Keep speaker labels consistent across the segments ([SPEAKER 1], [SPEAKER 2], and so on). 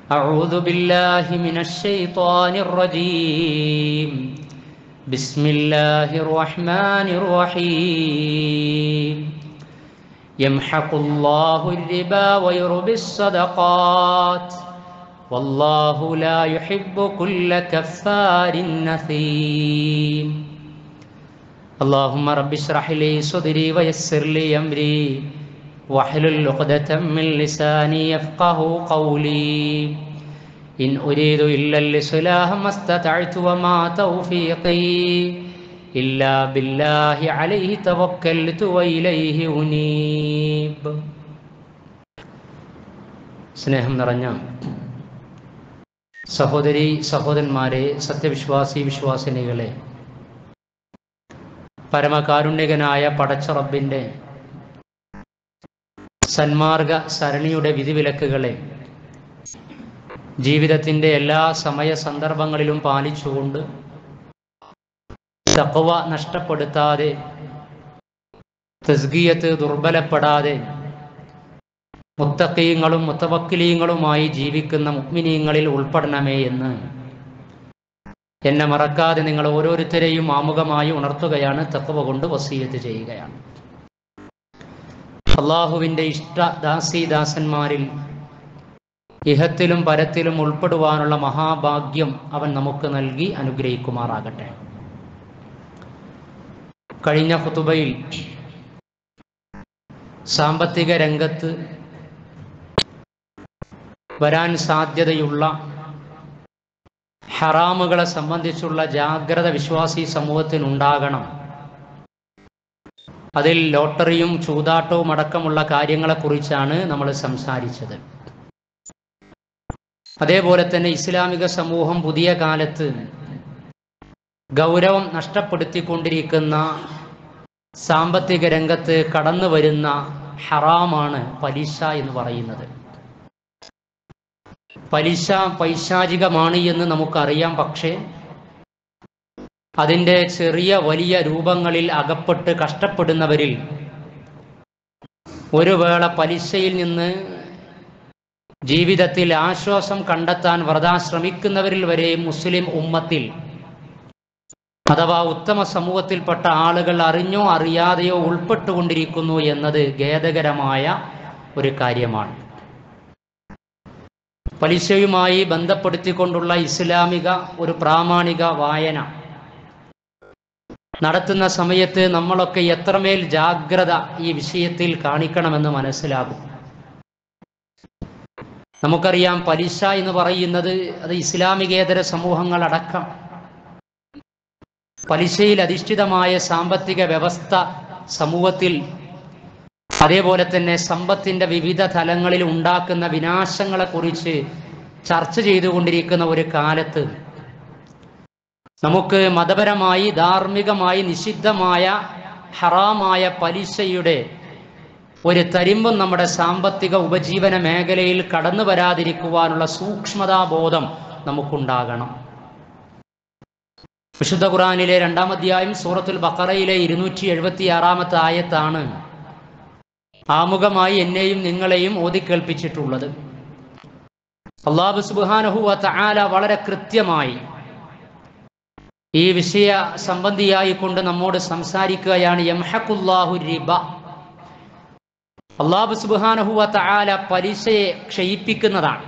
[SPEAKER 1] أعوذ بالله من الشيطان الرجيم بسم الله الرحمن الرحيم يمحق الله الربا ويربي الصدقات والله لا يحب كل كفار نثيم اللهم رب اشرح لي صدري ويسر لي أمري واحلل عقدة من لساني يفقه قولي إن أريد إلا الإصلاح ما استطعت وما توفيقي إلا بالله عليه توكلت وإليه أنيب സ്നേഹം നിറഞ്ഞ സഹോദരി സഹോദരന്മാരെ സത്യവിശ്വാസി വിശ്വാസിനികളെ പരമകാരുണ്യകനായ പടച്ച റബ്ബിൻ്റെ സന്മാർഗ സരണിയുടെ വിധിവിലക്കുകളെ ജീവിതത്തിൻ്റെ എല്ലാ സമയ സന്ദർഭങ്ങളിലും പാലിച്ചുകൊണ്ട് തക്കവ നഷ്ടപ്പെടുത്താതെ തസ്ഗീയത്ത് ദുർബലപ്പെടാതെ മുത്തക്കീങ്ങളും മുത്തവക്കിലീങ്ങളുമായി ജീവിക്കുന്ന മുഗ്മിനീങ്ങളിൽ ഉൾപ്പെടണമേ എന്ന് എന്നെ മറക്കാതെ നിങ്ങൾ ഓരോരുത്തരെയും ആമുഖമായി ഉണർത്തുകയാണ് തക്കവ കൊണ്ട് വസീയത്ത് ചെയ്യുകയാണ് അള്ളാഹുവിൻ്റെ ഇഷ്ട ദാസീദാസന്മാരിൽ ഇഹത്തിലും പരത്തിലും ഉൾപ്പെടുവാനുള്ള മഹാഭാഗ്യം അവൻ നമുക്ക് നൽകി അനുഗ്രഹിക്കുമാറാകട്ടെ കഴിഞ്ഞ ഫുതുബയിൽ സാമ്പത്തിക രംഗത്ത് വരാൻ സാധ്യതയുള്ള ഹറാമുകളെ സംബന്ധിച്ചുള്ള ജാഗ്രത വിശ്വാസി സമൂഹത്തിനുണ്ടാകണം അതിൽ ലോട്ടറിയും ചൂതാട്ടവും അടക്കമുള്ള കാര്യങ്ങളെക്കുറിച്ചാണ് നമ്മൾ സംസാരിച്ചത് അതേപോലെ തന്നെ ഇസ്ലാമിക സമൂഹം പുതിയ കാലത്ത് ഗൗരവം നഷ്ടപ്പെടുത്തിക്കൊണ്ടിരിക്കുന്ന സാമ്പത്തിക രംഗത്ത് കടന്നു വരുന്ന ഹറാമാണ് പലിശ എന്ന് പറയുന്നത് പലിശ പൈശാചികമാണ് എന്ന് നമുക്കറിയാം പക്ഷേ അതിൻ്റെ ചെറിയ വലിയ രൂപങ്ങളിൽ അകപ്പെട്ട് കഷ്ടപ്പെടുന്നവരിൽ ഒരു വേള പലിശയിൽ നിന്ന് ജീവിതത്തിൽ ആശ്വാസം കണ്ടെത്താൻ വ്രതാ ശ്രമിക്കുന്നവരിൽ വരെ മുസ്ലിം ഉമ്മത്തിൽ അഥവാ ഉത്തമ സമൂഹത്തിൽപ്പെട്ട ആളുകൾ അറിഞ്ഞോ അറിയാതെയോ ഉൾപ്പെട്ടുകൊണ്ടിരിക്കുന്നു എന്നത് ഖേദകരമായ ഒരു കാര്യമാണ് പലിശയുമായി ബന്ധപ്പെടുത്തിക്കൊണ്ടുള്ള ഇസ്ലാമിക ഒരു പ്രാമാണിക വായന നടത്തുന്ന സമയത്ത് നമ്മളൊക്കെ എത്രമേൽ ജാഗ്രത ഈ വിഷയത്തിൽ കാണിക്കണമെന്ന് മനസ്സിലാകും നമുക്കറിയാം പലിശ എന്ന് പറയുന്നത് അത് ഇസ്ലാമികേതര സമൂഹങ്ങളടക്കം പലിശയിൽ അധിഷ്ഠിതമായ സാമ്പത്തിക വ്യവസ്ഥ സമൂഹത്തിൽ അതേപോലെ തന്നെ സമ്പത്തിന്റെ വിവിധ തലങ്ങളിൽ ഉണ്ടാക്കുന്ന വിനാശങ്ങളെക്കുറിച്ച് ചർച്ച ചെയ്തുകൊണ്ടിരിക്കുന്ന ഒരു കാലത്ത് നമുക്ക് മതപരമായി ധാർമ്മികമായി നിഷിദ്ധമായ ഹറാമായ പലിശയുടെ ഒരു തരിമ്പും നമ്മുടെ സാമ്പത്തിക ഉപജീവന മേഖലയിൽ കടന്നു വരാതിരിക്കുവാനുള്ള സൂക്ഷ്മതാബോധം നമുക്കുണ്ടാകണം വിശുദ്ധ ഖുറാനിലെ രണ്ടാം അധ്യായം സൂറത്തുൽ ബക്കറയിലെ ഇരുന്നൂറ്റി എഴുപത്തി ആറാമത്തെ ആയത്താണ് ആമുഖമായി എന്നെയും നിങ്ങളെയും ഓതിക്കേൾപ്പിച്ചിട്ടുള്ളത് അള്ളാഹു സുബാനഹുവ തആല വളരെ കൃത്യമായി ഈ വിഷയ സംബന്ധിയായി കൊണ്ട് നമ്മോട് സംസാരിക്കുകയാണ് യംഹഖുല്ലാഹു റിബ അള്ളാഹു സുബാനഹുവ തആല പലിശയെ ക്ഷയിപ്പിക്കുന്നതാണ്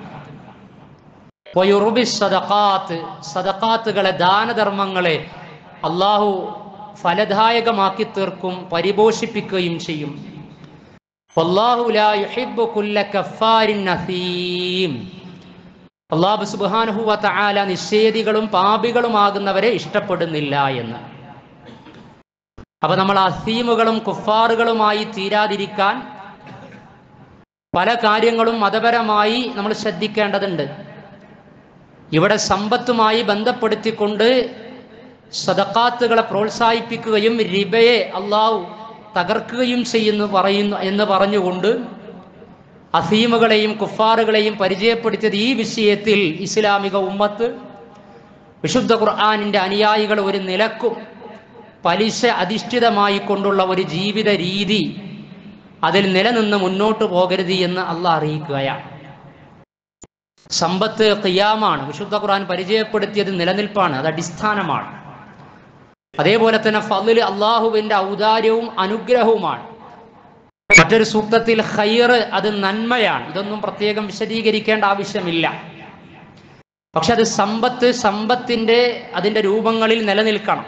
[SPEAKER 1] സദഖാത്ത് സദഖാത്തുകളെ ദാനധർമ്മങ്ങളെ അള്ളാഹു ഫലദായകമാക്കി തീർക്കും പരിപോഷിപ്പിക്കുകയും ചെയ്യും അള്ളാഹു സുബാനുഹുവ തആല നിഷേധികളും പാപികളുമാകുന്നവരെ ഇഷ്ടപ്പെടുന്നില്ല എന്ന് അപ്പൊ നമ്മൾ അസീമുകളും കുഫാറുകളുമായി തീരാതിരിക്കാൻ പല കാര്യങ്ങളും മതപരമായി നമ്മൾ ശ്രദ്ധിക്കേണ്ടതുണ്ട് ഇവിടെ സമ്പത്തുമായി ബന്ധപ്പെടുത്തിക്കൊണ്ട് സദക്കാത്തുകളെ പ്രോത്സാഹിപ്പിക്കുകയും റിബയെ അള്ളാഹു തകർക്കുകയും ചെയ്യുന്നു പറയുന്നു എന്ന് പറഞ്ഞുകൊണ്ട് അസീമുകളെയും കുഫാറുകളെയും പരിചയപ്പെടുത്തിയത് ഈ വിഷയത്തിൽ ഇസ്ലാമിക ഉമ്മത്ത് വിശുദ്ധ ഖുർആാനിൻ്റെ അനുയായികൾ ഒരു നിലക്കും പലിശ അധിഷ്ഠിതമായി കൊണ്ടുള്ള ഒരു ജീവിത രീതി അതിൽ നിലനിന്ന് മുന്നോട്ട് പോകരുത് എന്ന് അള്ളാഹ് അറിയിക്കുകയാണ് സമ്പത്ത് ഖിയാമാണ് വിശുദ്ധ ഖുർആൻ പരിചയപ്പെടുത്തിയത് നിലനിൽപ്പാണ് അത് അടിസ്ഥാനമാണ് അതേപോലെ തന്നെ ഫضല് അള്ളാഹുവിന്റെ ഔദാര്യവും അനുഗ്രഹവുമാണ് മറ്റൊരു സൂക്തത്തിൽ ഖൈർ അത് നന്മയാണ് ഇതൊന്നും പ്രത്യേകം വിശദീകരിക്കേണ്ട ആവശ്യമില്ല പക്ഷെ അത് സമ്പത്ത് സമ്പത്തിന്റെ അതിന്റെ രൂപങ്ങളിൽ നിലനിൽക്കണം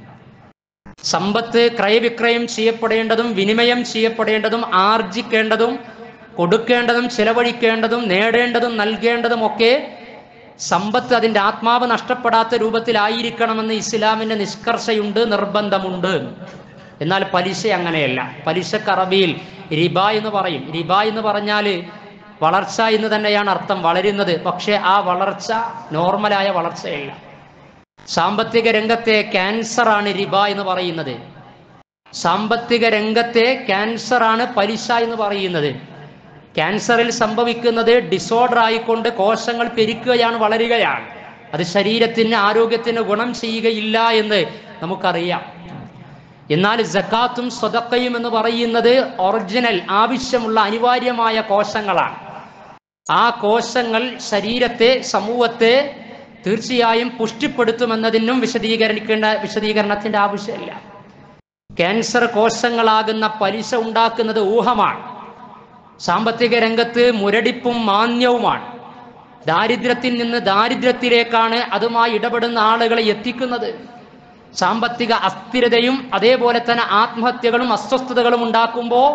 [SPEAKER 1] സമ്പത്ത് ക്രയവിക്രയം ചെയ്യപ്പെടേണ്ടതും വിനിമയം ചെയ്യപ്പെടേണ്ടതും ആർജിക്കേണ്ടതും കൊടുക്കേണ്ടതും ചെലവഴിക്കേണ്ടതും നേടേണ്ടതും നൽകേണ്ടതും ഒക്കെ സമ്പത്ത് അതിൻ്റെ ആത്മാവ് നഷ്ടപ്പെടാത്ത രൂപത്തിലായിരിക്കണമെന്ന് ഇസ്ലാമിൻ്റെ നിഷ്കർഷയുണ്ട് നിർബന്ധമുണ്ട് എന്നാൽ പലിശ അങ്ങനെയല്ല പലിശക്ക് അറബിയിൽ റിബ എന്ന് പറയും റിബ എന്ന് പറഞ്ഞാൽ വളർച്ച എന്ന് തന്നെയാണ് അർത്ഥം വളരുന്നത് പക്ഷേ ആ വളർച്ച നോർമലായ വളർച്ചയല്ല സാമ്പത്തിക രംഗത്തെ ക്യാൻസറാണ് റിബ എന്ന് പറയുന്നത് സാമ്പത്തിക രംഗത്തെ ക്യാൻസറാണ് പലിശ എന്ന് പറയുന്നത് ക്യാൻസറിൽ സംഭവിക്കുന്നത് ഡിസോർഡർ ആയിക്കൊണ്ട് കോശങ്ങൾ പെരുക്കുകയാണ് വളരുകയാണ് അത് ശരീരത്തിന് ആരോഗ്യത്തിന് ഗുണം ചെയ്യുകയില്ല എന്ന് നമുക്കറിയാം എന്നാൽ ജക്കാത്തും സ്വതക്കയും എന്ന് പറയുന്നത് ഒറിജിനൽ ആവശ്യമുള്ള അനിവാര്യമായ കോശങ്ങളാണ് ആ കോശങ്ങൾ ശരീരത്തെ സമൂഹത്തെ തീർച്ചയായും പുഷ്ടിപ്പെടുത്തുമെന്നതിനും വിശദീകരിക്കേണ്ട വിശദീകരണത്തിന്റെ ആവശ്യമില്ല ക്യാൻസർ കോശങ്ങളാകുന്ന പലിശ ഉണ്ടാക്കുന്നത് ഊഹമാണ് സാമ്പത്തിക രംഗത്ത് മുരടിപ്പും മാന്യവുമാണ് ദാരിദ്ര്യത്തിൽ നിന്ന് ദാരിദ്ര്യത്തിലേക്കാണ് അതുമായി ഇടപെടുന്ന ആളുകളെ എത്തിക്കുന്നത് സാമ്പത്തിക അസ്ഥിരതയും അതേപോലെ തന്നെ ആത്മഹത്യകളും അസ്വസ്ഥതകളും ഉണ്ടാക്കുമ്പോൾ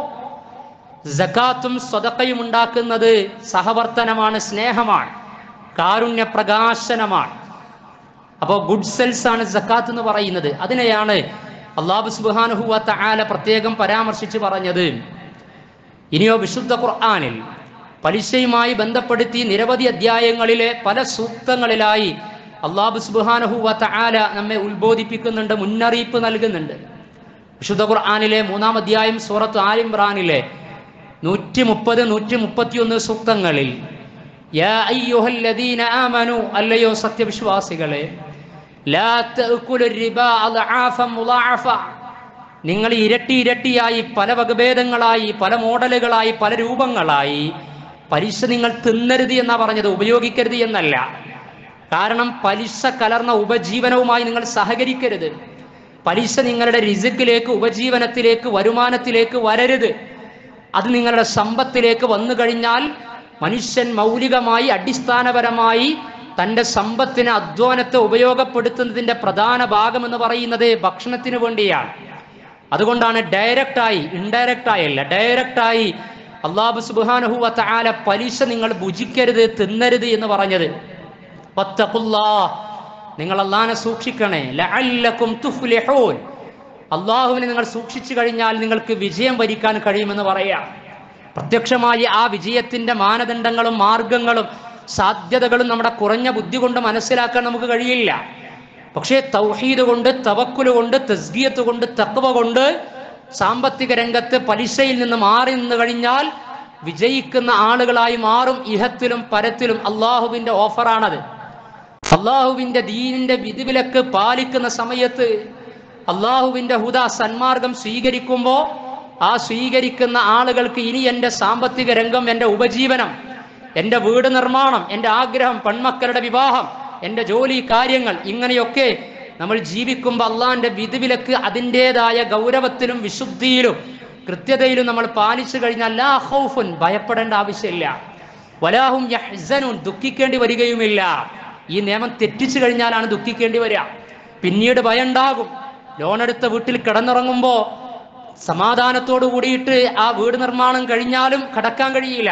[SPEAKER 1] ജക്കാത്തും സ്വതക്കയും ഉണ്ടാക്കുന്നത് സഹവർത്തനമാണ് സ്നേഹമാണ് കാരുണ്യ പ്രകാശനമാണ് അപ്പോൾ ഗുഡ് സെൽസ് ആണ് ജക്കാത്ത് എന്ന് പറയുന്നത് അതിനെയാണ് അള്ളാഹു സുബാനുഹുവ ആല പ്രത്യേകം പരാമർശിച്ച് പറഞ്ഞത് ഇനിയോ വിശുദ്ധ ഖുർആാനിൽ പലിശയുമായി ബന്ധപ്പെടുത്തി നിരവധി അധ്യായങ്ങളിലെ പല സൂക്തങ്ങളിലായി അള്ളാഹു സുബാനഹുവ ആല നമ്മെ ഉത്ബോധിപ്പിക്കുന്നുണ്ട് മുന്നറിയിപ്പ് നൽകുന്നുണ്ട് വിശുദ്ധ ഖുർആാനിലെ മൂന്നാം അധ്യായം സൂറത്ത് ആലിംറാനിലെ നൂറ്റി മുപ്പത് നൂറ്റി മുപ്പത്തിയൊന്ന് സൂക്തങ്ങളിൽ യാ അയ്യുഹല്ലദീന ആമനു അല്ലയോ സത്യവിശ്വാസികളെ ലാ തഅകുലു റിബാ അദ്ആഫൻ മുളാഅഫ നിങ്ങൾ ഇരട്ടി ഇരട്ടിയായി പല വകഭേദങ്ങളായി പല മോഡലുകളായി പല രൂപങ്ങളായി പലിശ നിങ്ങൾ തിന്നരുത് എന്നാ പറഞ്ഞത് ഉപയോഗിക്കരുത് എന്നല്ല കാരണം പലിശ കലർന്ന ഉപജീവനവുമായി നിങ്ങൾ സഹകരിക്കരുത് പലിശ നിങ്ങളുടെ രിസുക്കിലേക്ക് ഉപജീവനത്തിലേക്ക് വരുമാനത്തിലേക്ക് വരരുത് അത് നിങ്ങളുടെ സമ്പത്തിലേക്ക് വന്നു കഴിഞ്ഞാൽ മനുഷ്യൻ മൗലികമായി അടിസ്ഥാനപരമായി തൻ്റെ സമ്പത്തിന് അധ്വാനത്തെ ഉപയോഗപ്പെടുത്തുന്നതിൻ്റെ പ്രധാന ഭാഗം എന്ന് പറയുന്നത് ഭക്ഷണത്തിന് വേണ്ടിയാണ് അതുകൊണ്ടാണ് ഡയറക്റ്റായി ഇൻഡയറക്റ്റായി അല്ല ഡയറക്റ്റായി അള്ളാഹു സുബാനഹുവ താല പലിശ നിങ്ങൾ ഭുജിക്കരുത് തിന്നരുത് എന്ന് പറഞ്ഞത് വത്തഖുല്ലാ നിങ്ങൾ അള്ളാഹിനെ സൂക്ഷിക്കണേ ലഅല്ലക്കും തുഫ്ലിഹൂൻ അള്ളാഹുവിനെ നിങ്ങൾ സൂക്ഷിച്ചു കഴിഞ്ഞാൽ നിങ്ങൾക്ക് വിജയം വരിക്കാൻ കഴിയുമെന്ന് പറയാം പ്രത്യക്ഷമായി ആ വിജയത്തിന്റെ മാനദണ്ഡങ്ങളും മാർഗങ്ങളും സാധ്യതകളും നമ്മുടെ കുറഞ്ഞ ബുദ്ധി കൊണ്ട് മനസ്സിലാക്കാൻ നമുക്ക് കഴിയില്ല പക്ഷേ തൗഹീദ് കൊണ്ട് തവക്കുല് കൊണ്ട് തസ്ഗിയത്ത് കൊണ്ട് തക്വ കൊണ്ട് സാമ്പത്തിക രംഗത്ത് പലിശയിൽ നിന്ന് മാറി നിന്ന് കഴിഞ്ഞാൽ വിജയിക്കുന്ന ആളുകളായി മാറും ഇഹത്തിലും പരത്തിലും അള്ളാഹുവിന്റെ ഓഫറാണത് അള്ളാഹുവിന്റെ ദീനിന്റെ വിധിവിലക്ക് പാലിക്കുന്ന സമയത്ത് അള്ളാഹുവിന്റെ ഹുദ സന്മാർഗം സ്വീകരിക്കുമ്പോൾ ആ സ്വീകരിക്കുന്ന ആളുകൾക്ക് ഇനി എൻ്റെ സാമ്പത്തിക രംഗം എൻ്റെ ഉപജീവനം എൻ്റെ വീട് നിർമ്മാണം എൻ്റെ ആഗ്രഹം പെൺമക്കളുടെ വിവാഹം എൻ്റെ ജോലി കാര്യങ്ങൾ ഇങ്ങനെയൊക്കെ നമ്മൾ ജീവിക്കുമ്പോൾ അള്ളാഹിൻ്റെ വിധിവിലക്ക് അതിൻ്റെതായ ഗൗരവത്തിലും വിശുദ്ധിയിലും കൃത്യതയിലും നമ്മൾ പാലിച്ചു കഴിഞ്ഞാൽ ലാ ഖൗഫുൻ ഭയപ്പെടേണ്ട ആവശ്യമില്ല വലാഹും യഹ്സനുൻ ദുഃഖിക്കേണ്ടി വരികയുമില്ല ഈ നിയമം തെറ്റിച്ചു കഴിഞ്ഞാലാണ് ദുഃഖിക്കേണ്ടി വരിക പിന്നീട് ഭയം ഉണ്ടാകും ലോൺ എടുത്ത വീട്ടിൽ കിടന്നുറങ്ങുമ്പോൾ സമാധാനത്തോടു കൂടിയിട്ട് ആ വീട് നിർമ്മാണം കഴിഞ്ഞാലും കടക്കാൻ കഴിയില്ല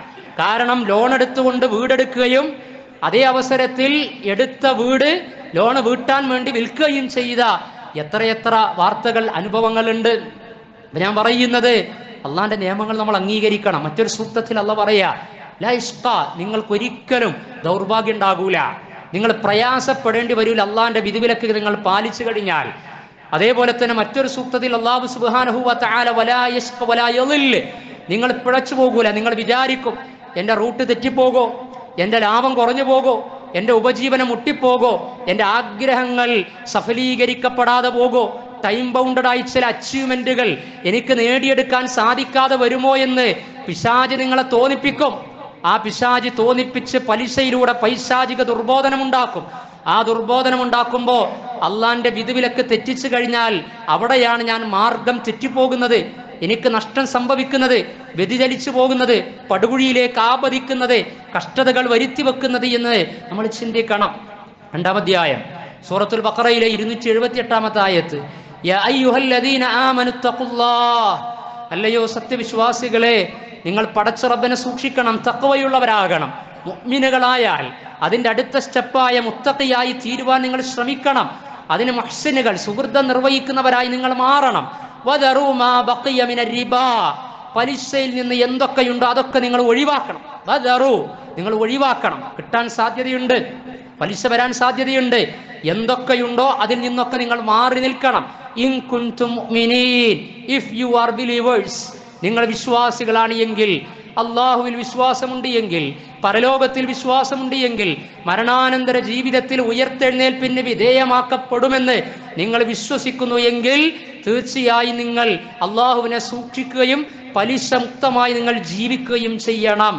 [SPEAKER 1] കാരണം ലോൺ എടുത്തുകൊണ്ട് വീടെടുക്കുകയും അതേ അവസരത്തിൽ എടുത്ത വീട് ലോൺ വീട്ടാൻ വേണ്ടി വിൽക്കുകയും ചെയ്ത എത്രയെത്ര വാർത്തകൾ അനുഭവങ്ങളുണ്ട് അപ്പൊ ഞാൻ പറയുന്നത് അള്ളാന്റെ നിയമങ്ങൾ നമ്മൾ അംഗീകരിക്കണം മറ്റൊരു സൂക്തത്തിൽ അല്ല പറയാ ലാ ഇഷ്ക നിങ്ങൾക്കൊരിക്കലും ദൗർഭാഗ്യം ഉണ്ടാകൂല നിങ്ങൾ പ്രയാസപ്പെടേണ്ടി വരൂല അള്ളാന്റെ വിധിവിലക്ക് നിങ്ങൾ പാലിച്ചു കഴിഞ്ഞാൽ അതേപോലെ തന്നെ മറ്റൊരു സൂക്തത്തിൽ അള്ളാഹു സുബാനഹുവ താല വലായഷ്ക വലായലില് നിങ്ങൾ പിഴച്ചു പോകൂല നിങ്ങൾ വിചാരിക്കും എൻ്റെ റൂട്ട് തെറ്റിപ്പോകോ എൻ്റെ ലാഭം കുറഞ്ഞു പോകോ എൻ്റെ ഉപജീവനം മുട്ടിപ്പോകോ എൻ്റെ ആഗ്രഹങ്ങൾ സഫലീകരിക്കപ്പെടാതെ പോകോ ടൈം ബൗണ്ടഡ് ആയി ചില അച്ചീവ്മെന്റുകൾ എനിക്ക് നേടിയെടുക്കാൻ സാധിക്കാതെ വരുമോ എന്ന് പിശാജ് നിങ്ങളെ തോന്നിപ്പിക്കും ആ പിശാജി തോന്നിപ്പിച്ച് പലിശയിലൂടെ പൈശാചിക ദുർബോധനമുണ്ടാക്കും ആ ദുർബോധനമുണ്ടാക്കുമ്പോൾ അള്ളാന്റെ വിധിവിലക്ക് തെറ്റിച്ചു കഴിഞ്ഞാൽ അവിടെയാണ് ഞാൻ മാർഗം തെറ്റിപ്പോകുന്നത് എനിക്ക് നഷ്ടം സംഭവിക്കുന്നത് വ്യതിചലിച്ചു പോകുന്നത് പടുകുഴിയിലേക്ക് ആപതിക്കുന്നത് കഷ്ടതകൾ വരുത്തി വെക്കുന്നത് എന്ന് നമ്മൾ ചിന്തിക്കണം രണ്ടാം അധ്യായം സൂറത്തുൽ ബഖറയിലെ ഇരുന്നൂറ്റി എഴുപത്തി എട്ടാമത്തെ ആയത്ത് യാ അയ്യുഹല്ലദീന ആമനുത്തഖുല്ലാഹ് അല്ലയോ സത്യവിശ്വാസികളെ നിങ്ങൾ പടച്ച റബ്ബനെ സൂക്ഷിക്കണം തക്കവയുള്ളവരാകണം മുഅ്മിനുകളായാൽ അതിന്റെ അടുത്ത സ്റ്റെപ്പായ മുത്തഖിയായി തീരുവാൻ നിങ്ങൾ ശ്രമിക്കണം അതിന് മുഹ്സിനുകൾ സുഹൃത്തം നിർവഹിക്കുന്നവരായി നിങ്ങൾ മാറണം വദറൂ മാ ബഖിയ മിന റിബാ പലിശയിൽ നിന്ന് എന്തൊക്കെയുണ്ടോ അതൊക്കെ നിങ്ങൾ ഒഴിവാക്കണം വദറൂ നിങ്ങൾ ഒഴിവാക്കണം കിട്ടാൻ സാധ്യതയുണ്ട് പലിശ വരാൻ സാധ്യതയുണ്ട് എന്തൊക്കെയുണ്ടോ അതിൽ നിന്നൊക്കെ നിങ്ങൾ മാറി നിൽക്കണം ഇൻ കുൻതും മുഅ്മിനീൻ ഇഫ് യു ആർ ബിലീവേഴ്സ് നിങ്ങൾ വിശ്വാസികളാണ് എങ്കിൽ അള്ളാഹുവിൽ വിശ്വാസമുണ്ട് എങ്കിൽ പരലോകത്തിൽ വിശ്വാസമുണ്ട് എങ്കിൽ മരണാനന്തര ജീവിതത്തിൽ ഉയർത്തെഴുന്നേൽപ്പിന് വിധേയമാക്കപ്പെടുമെന്ന് നിങ്ങൾ വിശ്വസിക്കുന്നു എങ്കിൽ തീർച്ചയായും നിങ്ങൾ അള്ളാഹുവിനെ സൂക്ഷിക്കുകയും പലിശ മുക്തമായി നിങ്ങൾ ജീവിക്കുകയും ചെയ്യണം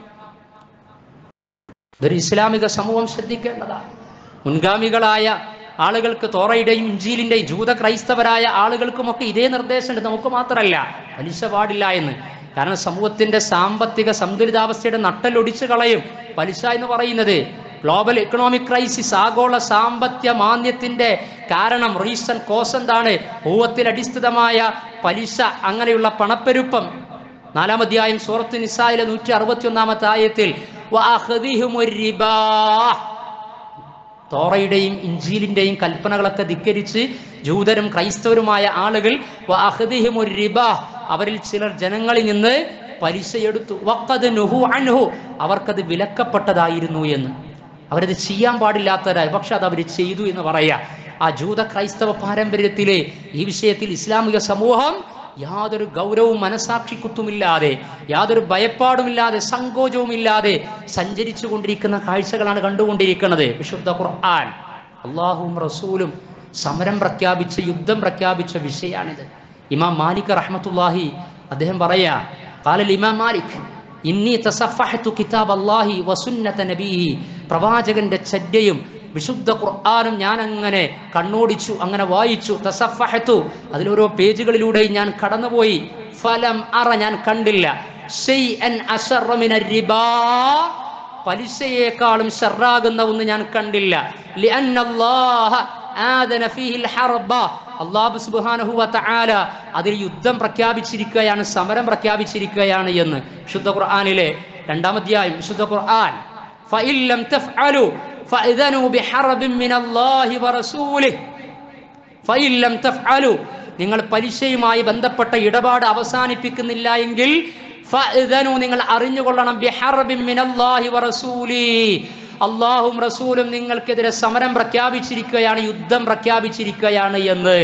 [SPEAKER 1] ഇതൊരു ഇസ്ലാമിക സമൂഹം ശ്രദ്ധിക്കേണ്ടതാണ് മുൻഗാമികളായ ആളുകൾക്ക് തോറയുടെയും ഇഞ്ചീലിന്റെയും ജൂത ക്രൈസ്തവരായ ആളുകൾക്കുമൊക്കെ ഇതേ നിർദ്ദേശമുണ്ട് നമുക്ക് മാത്രമല്ല പലിശ പാടില്ല എന്ന് കാരണം സമൂഹത്തിന്റെ സാമ്പത്തിക സന്തുലിതാവസ്ഥയുടെ നട്ടലൊടിച്ചു കളയും പലിശ എന്ന് പറയുന്നത് ഗ്ലോബൽ എക്കണോമിക് ക്രൈസിസ് ആഗോള സാമ്പത്യ മാന്ദ്യത്തിന്റെ കാരണം റീസൺ കോസ് എന്താണ് ഭൂവത്തിൽ അടിസ്ഥിതമായ പലിശ അങ്ങനെയുള്ള പണപ്പെരുപ്പം നാലാം അധ്യായം സൂറത്ത് നിസായിലെ നൂറ്റി അറുപത്തി ഒന്നാമത്തെ ആയത്തിൽ വഅഖദിഹിമുർ റിബാ. തോറയുടെയും ഇഞ്ചീലിന്റെയും കൽപ്പനകളൊക്കെ ധിക്കരിച്ച് ജൂതരും ക്രൈസ്തവരുമായ ആളുകൾ വഅഖദിഹിമുർ റിബാ. അവരിൽ ചിലർ ജനങ്ങളിൽ നിന്ന് പലിശയെടുത്തു വഖദ് നുഹു അൻഹു അവർക്കത് വിലക്കപ്പെട്ടതായിരുന്നു എന്ന് അവരത് ചെയ്യാൻ പാടില്ലാത്തവരായി പക്ഷെ അത് അവർ ചെയ്തു എന്ന് പറയാ ആ ജൂത ക്രൈസ്തവ പാരമ്പര്യത്തിലെ ഈ വിഷയത്തിൽ ഇസ്ലാമിക സമൂഹം യാതൊരു ഗൗരവവും മനസാക്ഷിക്കുത്തുമില്ലാതെ യാതൊരു ഭയപ്പാടുമില്ലാതെ സങ്കോചവുമില്ലാതെ സഞ്ചരിച്ചു കൊണ്ടിരിക്കുന്ന കാഴ്ചകളാണ് കണ്ടുകൊണ്ടിരിക്കുന്നത് വിശുദ്ധ ഖുർആൻ അള്ളാഹുവും റസൂലും സമരം പ്രഖ്യാപിച്ച യുദ്ധം പ്രഖ്യാപിച്ച വിഷയാണിത് ഇമാം മാലിക് റഹ്മത്തുല്ലാഹി അദ്ദേഹം പറയാ قال ഇമാം മാലിക് ഇന്നി തസഫഹത്തു കിതാബ് അല്ലാഹി വസുന്നത നബീഹി പ്രവാചകന്റെ ചര്യയും വിശുദ്ധ ഖുർആാനും ഞാൻ അങ്ങനെ കണ്ണോടിച്ചു അങ്ങനെ വായിച്ചു തസഫഹത്തു അതിലോരോ പേജുകളിലൂടെയും ഞാൻ കടന്നുപോയി ഫലം അറ ഞാൻ കണ്ടില്ല ഷൈഅൻ അശറ മിന റിബാ പലിശയേക്കാളും ഷർറാകുന്ന ഒന്ന് ഞാൻ കണ്ടില്ല ലിഅന്നല്ലാഹ ആദന ഫീഹിൽ ഹർബ അല്ലാഹു സുബ്ഹാനഹു വ തആല അതിൽ യുദ്ധം പ്രഖ്യാപിച്ചിരിക്കുകയാണ് സമരം പ്രഖ്യാപിച്ചിരിക്കുകയാണ് എന്ന് വിശുദ്ധ ഖുർആനിലെ രണ്ടാം അധ്യായം വിശുദ്ധ ഖുർആൻ ഫഇൻ ലം തഫ്അലു ഫഇദനു ബിഹർബിൻ മിനല്ലാഹി വറസൂലിഹി ഫഇൻ ലം തഫ്അലു നിങ്ങൾ പലിശയുമായി ബന്ധപ്പെട്ട ഇടപാട് അവസാനിപ്പിക്കുന്നില്ല എങ്കിൽ ഫഇദനു നിങ്ങൾ അറിഞ്ഞുകൊള്ളണം ബിഹർബിൻ മിനല്ലാഹി വറസൂലി അള്ളാഹും റസൂലും നിങ്ങൾക്കെതിരെ സമരം പ്രഖ്യാപിച്ചിരിക്കുകയാണ് യുദ്ധം പ്രഖ്യാപിച്ചിരിക്കുകയാണ് എന്ന്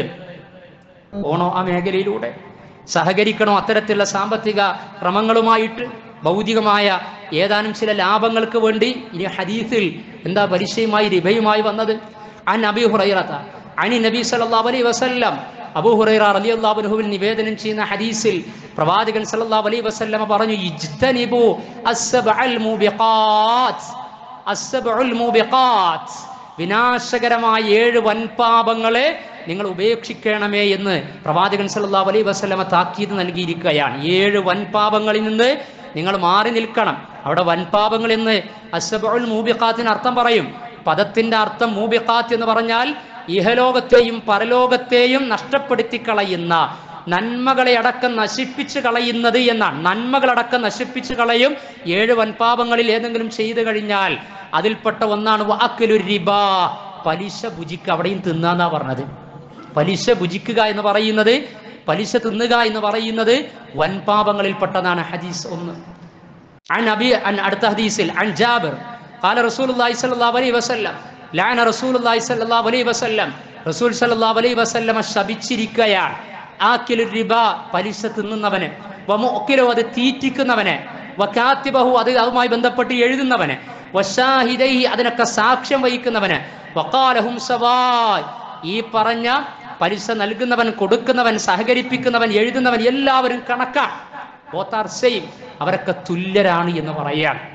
[SPEAKER 1] പോണോ ആ മേഖലയിലൂടെ സഹകരിക്കണോ അത്തരത്തിലുള്ള സാമ്പത്തിക ക്രമങ്ങളുമായിട്ട് ഭൗതികമായ ഏതാനും ചില ലാഭങ്ങൾക്ക് വേണ്ടി ഇനി ഹദീസിൽ എന്താ പലിശയുമായി റിബയുമായി വന്നത് അൻ അബി ഹുറൈറത്ത അനി നബി സല്ലല്ലാഹു അലൈഹി വസല്ലം അബൂ ഹുറൈറ റളിയല്ലാഹു അൻഹുവിൽ നിവേദനം ചെയ്യുന്ന ഹദീസിൽ പ്രവാചകൻ സല്ലല്ലാഹു അലൈഹി വസല്ലമ പറഞ്ഞു ഇജ്തനിബു അസ്സബഅൽ മുബിഖാത്ത് അസ്സബഉൽ മുബിഖാത്ത് വിനാശകരമായ ഏഴ് വൻപാപങ്ങളെ നിങ്ങൾ ഉപേക്ഷിക്കണമേ എന്ന് പ്രവാചകൻ സല്ലല്ലാഹു അലൈഹി വസല്ലമ താക്കീത് നൽകിയിരിക്കുകയാണ് ഏഴ് വൻപാപങ്ങളിൽ നിന്ന് നിങ്ങൾ മാറി നിൽക്കണം അവിടെ വൻപാപങ്ങൾ എന്ന് അസ്സബഉൽ മൂബിഖാത്തിന് അർത്ഥം പറയും പദത്തിന്റെ അർത്ഥം മൂബിഖാത്ത് എന്ന് പറഞ്ഞാൽ ഇഹലോകത്തെയും പരലോകത്തെയും നഷ്ടപ്പെടുത്തി കളയുന്ന നന്മകളെ അടക്കം നശിപ്പിച്ചു കളയുന്നത് എന്നാണ് നന്മകളടക്കം നശിപ്പിച്ചു കളയും ഏഴ് വൻപാപങ്ങളിൽ ഏതെങ്കിലും ചെയ്തു കഴിഞ്ഞാൽ അതിൽപ്പെട്ട ഒന്നാണ് വാക്കലു റിബാ പലിശ ഭുജിക്ക അവിടെയും തിന്നാന്നാ പറഞ്ഞത് പലിശ ഭുജിക്കുക എന്ന് പറയുന്നത് പലിശ തിന്നുക എന്ന് പറയുന്നത് വൻപാപങ്ങളിൽപ്പെട്ടതാണ് ഹദീസ് ഒന്ന് عن أبي عن അടുത്ത ഹദീസിൽ عن جابر قال رسول الله صلى الله عليه وسلم لعن رسول الله صلى الله عليه وسلم റസൂൽ സല്ലല്ലാഹു അലൈഹി വസല്ലമ ശപിച്ചിരിക്കുകയാണ് ആക്കിലു റിബ പലിശ തിന്നുന്നവനെ വമുക്കിലോ അത് തീറ്റിക്കുന്നവനെ വക്കാത്തിബഹു അത് അതുമായി ബന്ധപ്പെട്ട് എഴുതുന്നവനെ വശാഹിദൈഹി അതിനൊക്കെ സാക്ഷ്യം വഹിക്കുന്നവന് വക്കാലഹും സവായ് ഈ പറഞ്ഞ പലിശ നൽകുന്നവൻ കൊടുക്കുന്നവൻ സഹകരിപ്പിക്കുന്നവൻ എഴുതുന്നവൻ എല്ലാവരും കണക്കാണ് ബോത്ത് ആർ സെയിം അവരൊക്കെ തുല്യരാണ് എന്ന് പറയാം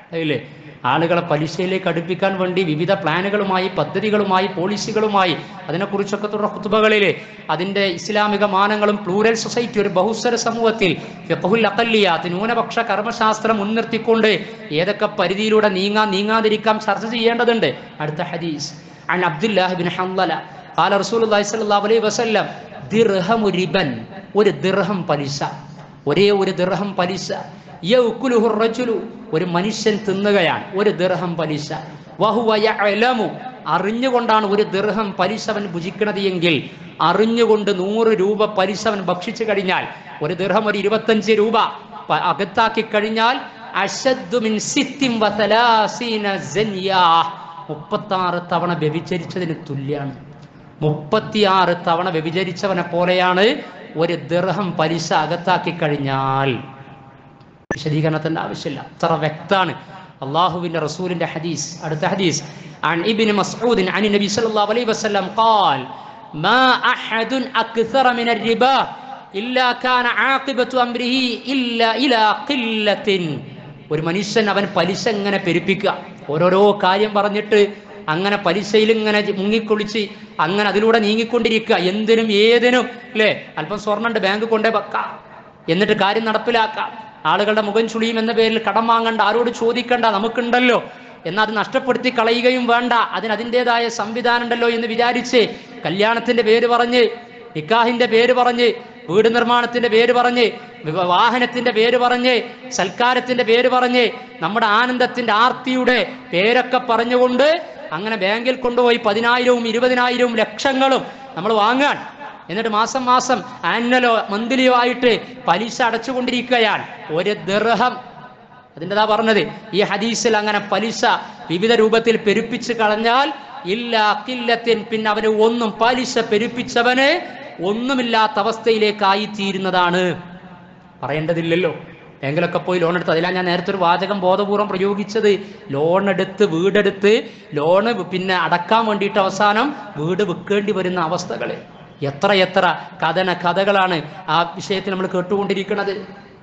[SPEAKER 1] അതില്ലേ ആളുകളെ പലിശയിലേക്ക് അടുപ്പിക്കാൻ വേണ്ടി വിവിധ പ്ലാനുകളുമായി പദ്ധതികളുമായി പോളിസികളുമായി അതിനെക്കുറിച്ചൊക്കെ തുടർ കുത്തുബകളിൽ അതിൻ്റെ ഇസ്ലാമിക മാനങ്ങളും പ്ലൂരൽ സൊസൈറ്റി ഒരു ബഹുസ്വര സമൂഹത്തിൽ ഫിഖ്ഹുൽ അഖല്ലിയാത്ത് ന്യൂനപക്ഷ കർമ്മശാസ്ത്രം മുൻനിർത്തിക്കൊണ്ട് ഏതൊക്കെ പരിധിയിലൂടെ നീങ്ങാൻ നീങ്ങാതിരിക്കാം ചർച്ച ചെയ്യേണ്ടതുണ്ട് അടുത്ത ഹദീസ് عن عبد الله بن حنظلة قال رسول الله صلى الله عليه وسلم ദിർഹം റിബൻ ഒരു ദിർഹം പലിശ ഒരേ ഒരു ദിർഹം പലിശ യൗകുലുഹു റജുലു ഒരു മനുഷ്യൻ തിന്നുകയാണ് ഒരു ദിർഹം പലിശ വഹുവ യഅലമു അറിഞ്ഞുകൊണ്ടാണ് ഒരു ദിർഹം പലിശ അവൻ ഭുജിക്കുന്നത് എങ്കിൽ അറിഞ്ഞുകൊണ്ട് നൂറ് രൂപ പലിശ അവൻ ഭക്ഷിച്ചു കഴിഞ്ഞാൽ ഒരു ദിർഹം ഒരു ഇരുപത്തഞ്ച് രൂപ പ- അകത്താക്കി കഴിഞ്ഞാൽ അശദ്ദു മിൻ സിത്തിൻ വസലാസീന സൻയാ മുപ്പത്താറ് തവണ വ്യഭിചരിച്ചതിന് തുല്യാണ് മുപ്പത്തിയാറ് തവണ വ്യഭിചരിച്ചവനെ പോലെയാണ് ഒരു ദിർഹം പലിശ അകത്താക്കി കഴിഞ്ഞാൽ വിശദീകരണത്തിന്റെ ആവശ്യമില്ല അത്ര വ്യക്താണ് അള്ളാഹുവിന്റെ റസൂലിന്റെ ഹദീസ് അടുത്ത ഹദീസ് عن ابن مسعود عن النبي صلى الله عليه وسلم قال ما أحد أكثر من الربا إلا كان عاقبة أمره إلا إلى قلة ഒരു മനുഷ്യൻ അവൻ പലിശ ഇങ്ങനെ പെരുപ്പിക്കുക ഓരോരോ കാര്യം പറഞ്ഞിട്ട് അങ്ങനെ പലിശയിൽ ഇങ്ങനെ മുങ്ങിക്കൊളിച്ച് അങ്ങനെ അതിലൂടെ നീങ്ങിക്കൊണ്ടിരിക്കുക എന്തിനും ഏതിനും അല്ലേ അല്പം സ്വർണ്ണണ്ട് ബാങ്ക് കൊണ്ടേ വെക്കാം എന്നിട്ട് കാര്യം നടപ്പിലാക്കാം ആളുകളുടെ മുഖം ചുളിയും എന്ന പേരിൽ കടം വാങ്ങണ്ട ആരോട് ചോദിക്കണ്ട നമുക്കുണ്ടല്ലോ എന്നാൽ അത് നഷ്ടപ്പെടുത്തി കളയുകയും വേണ്ട അതിന് അതിൻ്റെതായ സംവിധാനം ഉണ്ടല്ലോ എന്ന് വിചാരിച്ച് കല്യാണത്തിന്റെ പേര് പറഞ്ഞ് നിക്കാഹിന്റെ പേര് പറഞ്ഞ് വീട് നിർമ്മാണത്തിന്റെ പേര് പറഞ്ഞ് വിവ- വാഹനത്തിന്റെ പേര് പറഞ്ഞ് സൽക്കാരത്തിന്റെ പേര് പറഞ്ഞ് നമ്മുടെ ആനന്ദത്തിന്റെ ആർത്തിയുടെ പേരൊക്കെ പറഞ്ഞുകൊണ്ട് അങ്ങനെ ബാങ്കിൽ കൊണ്ടുപോയി പതിനായിരവും ഇരുപതിനായിരവും ലക്ഷങ്ങളും നമ്മൾ വാങ്ങാൻ എന്നിട്ട് മാസം മാസം ആനുവലോ മന്ത്ലിയോ ആയിട്ട് പലിശ അടച്ചുകൊണ്ടിരിക്കുകയാണ് ഒരു ദർഹം അതിൻ്റെതാ പറഞ്ഞത് ഈ ഹദീസിൽ അങ്ങനെ പലിശ വിവിധ രൂപത്തിൽ പെരുപ്പിച്ച് കളഞ്ഞാൽ ഇല്ല കില്ലത്തിൻ പിന്നെ അവന് ഒന്നും പലിശ പെരുപ്പിച്ചവന് ഒന്നുമില്ലാത്ത അവസ്ഥയിലേക്കായി തീരുന്നതാണ് പറയേണ്ടതില്ലല്ലോ ബാങ്കിലൊക്കെ പോയി ലോൺ എടുത്ത് അതിലാണ് ഞാൻ നേരത്തെ ഒരു വാചകം ബോധപൂർവം പ്രയോഗിച്ചത് ലോൺ എടുത്ത് വീടെടുത്ത് ലോണ് പിന്നെ അടക്കാൻ വേണ്ടിയിട്ട് അവസാനം വീട് വിൽക്കേണ്ടി വരുന്ന അവസ്ഥകൾ എത്ര എത്ര കഥന കഥകളാണ് ആ വിഷയത്തിൽ നമ്മൾ കേട്ടുകൊണ്ടിരിക്കുന്നത്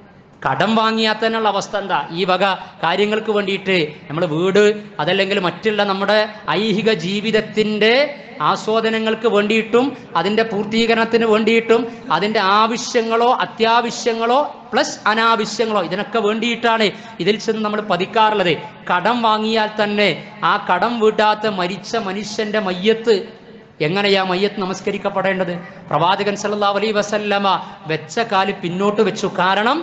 [SPEAKER 1] കടം വാങ്ങിയാൽ തന്നെയുള്ള അവസ്ഥ എന്താ ഈ വക കാര്യങ്ങൾക്ക് വേണ്ടിയിട്ട് നമ്മൾ വീട് അതല്ലെങ്കിൽ മറ്റുള്ള നമ്മുടെ ഐഹിക ജീവിതത്തിൻ്റെ ആസ്വാദനങ്ങൾക്ക് വേണ്ടിയിട്ടും അതിൻ്റെ പൂർത്തീകരണത്തിന് വേണ്ടിയിട്ടും അതിൻ്റെ ആവശ്യങ്ങളോ അത്യാവശ്യങ്ങളോ പ്ലസ് അനാവശ്യങ്ങളോ ഇതിനൊക്കെ വേണ്ടിയിട്ടാണ് ഇതിൽ ചെന്ന് നമ്മൾ പതിക്കാറുള്ളത് കടം വാങ്ങിയാൽ തന്നെ ആ കടം വീട്ടാത്ത മരിച്ച മനുഷ്യന്റെ മയ്യത്ത് എങ്ങനെയാ മയ്യത്ത് നമസ്കരിക്കപ്പെടേണ്ടത് പ്രവാചകൻ സല്ലല്ലാഹു അലൈഹി വസല്ലമ വെച്ച കാല് പിന്നോട്ട് വെച്ചു കാരണം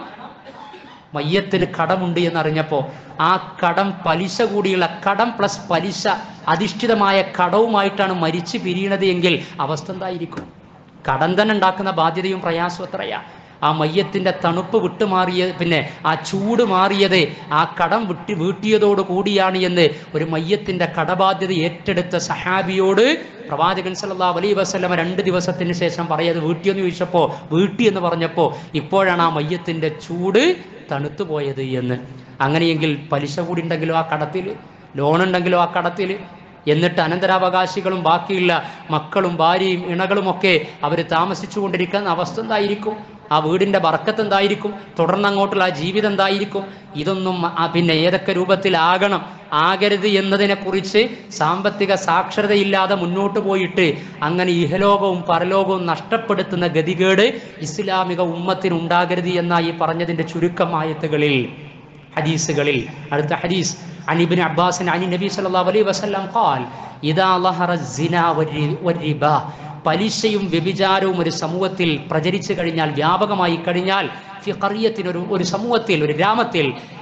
[SPEAKER 1] മയ്യത്തിന് കടമുണ്ട് എന്നറിഞ്ഞപ്പോൾ ആ കടം പലിശ കൂടിയുള്ള കടം പ്ലസ് പലിശ അധിഷ്ഠിതമായ കടവുമായിട്ടാണ് മരിച്ചു പിരിയണത് എങ്കിൽ അവസ്ഥ എന്തായിരിക്കും കടം തന്നെ ഉണ്ടാക്കുന്ന ബാധ്യതയും പ്രയാസവും എത്രയാ ആ മയ്യത്തിന്റെ തണുപ്പ് വിട്ടുമാറിയ പിന്നെ ആ ചൂട് മാറിയത് ആ കടം വിട്ട് വീട്ടിയതോട് കൂടിയാണ് എന്ന് ഒരു മയ്യത്തിന്റെ കടബാധ്യത ഏറ്റെടുത്ത സഹാബിയോട് പ്രവാചകൻ സല്ലല്ലാഹു അലൈഹി വസല്ലമ രണ്ട് ദിവസത്തിന് ശേഷം പറയത് വീട്ടിയെന്ന് ചോദിച്ചപ്പോൾ വീട്ടി എന്ന് പറഞ്ഞപ്പോൾ ഇപ്പോഴാണ് ആ മയ്യത്തിന്റെ ചൂട് തണുത്തു പോയത് എന്ന് അങ്ങനെയെങ്കിൽ പലിശ കൂടി ഉണ്ടെങ്കിലോ ആ കടത്തിൽ ലോൺ ഉണ്ടെങ്കിലോ ആ കടത്തിൽ എന്നിട്ട് അനന്തരാവകാശികളും ബാക്കിയുള്ള മക്കളും ഭാര്യയും ഇണകളുമൊക്കെ അവർ താമസിച്ചു കൊണ്ടിരിക്കുന്ന അവസ്ഥ എന്തായിരിക്കും ആ വീടിന്റെ ബർക്കത്ത് എന്തായിരിക്കും തുടർന്ന് അങ്ങോട്ടുള്ള ആ ജീവിതം എന്തായിരിക്കും ഇതൊന്നും ആ പിന്നെ ഏതൊക്കെ രൂപത്തിലാകണം ആകരുത് എന്നതിനെ കുറിച്ച് സാമ്പത്തിക സാക്ഷരതയില്ലാതെ മുന്നോട്ട് പോയിട്ട് അങ്ങനെ ഇഹലോകവും പരലോകവും നഷ്ടപ്പെടുത്തുന്ന ഗതികേട് ഇസ്ലാമിക ഉമ്മത്തിന് ഉണ്ടാകരുത് എന്ന ഈ പറഞ്ഞതിന്റെ ചുരുക്കം ആയത്തുകളിൽ ഹദീസുകളിൽ അടുത്ത ഹദീസ് عن ابن عباس عن النبي صلى الله عليه وسلم قال إذا ظهر الزنا والري- والربا പലിശയും വ്യഭിചാരവും ഒരു സമൂഹത്തിൽ പ്രചരിച്ചു കഴിഞ്ഞാൽ വ്യാപകമായി കഴിഞ്ഞാൽ ഫി ഖറിയത്തിന് ഒരു ഒരു സമൂഹത്തിൽ ഒരു ഗ്രാമത്തിൽ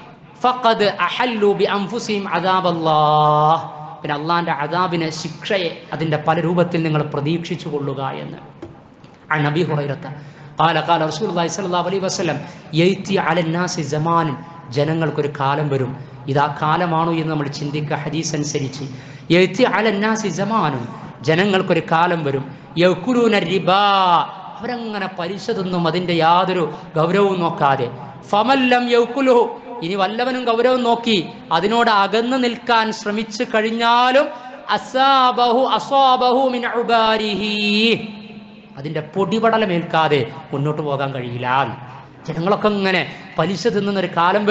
[SPEAKER 1] ഫഖദ് അഹല്ലു ബി അൻഫുസിഹിം അദാബല്ലാഹ് പിന്നെ അള്ളാന്റെ അദാബിനെ ശിക്ഷയെ അതിന്റെ പല രൂപത്തിൽ നിങ്ങൾ പ്രതീക്ഷിച്ചു കൊള്ളുക എന്ന് عن ابي هريره قال قال رسول الله صلى الله عليه وسلم يأتي على الناس زمان ജനങ്ങൾക്കൊരു കാലം വരും ഇതാ കാലമാണോ എന്ന് നമ്മൾ ചിന്തിക്കുക ഹദീസ് അനുസരിച്ച് യഅ്തി അല നാസി സമാനും ജനങ്ങൾക്കൊരു കാലം വരും യഅ്കുലൂന റിബാ അവരങ്ങനെ പലിശ തിന്നും അതിന്റെ യാതൊരു ഗൗരവവും നോക്കാതെ ഫമല്ലം യൗക്കുലുഹു ഇനി വല്ലവനും ഗൗരവം നോക്കി അതിനോട് അകന്നു നിൽക്കാൻ ശ്രമിച്ചു കഴിഞ്ഞാലും അസാബഹു അസാബഹു മിൻ ഉബാരിഹി അതിന്റെ പൊടിപടലമേൽക്കാതെ മുന്നോട്ട് പോകാൻ കഴിയില്ല ജനങ്ങളൊക്കെ ഇങ്ങനെ പലിശ തിന്നുന്ന ഒരു കാലം വരും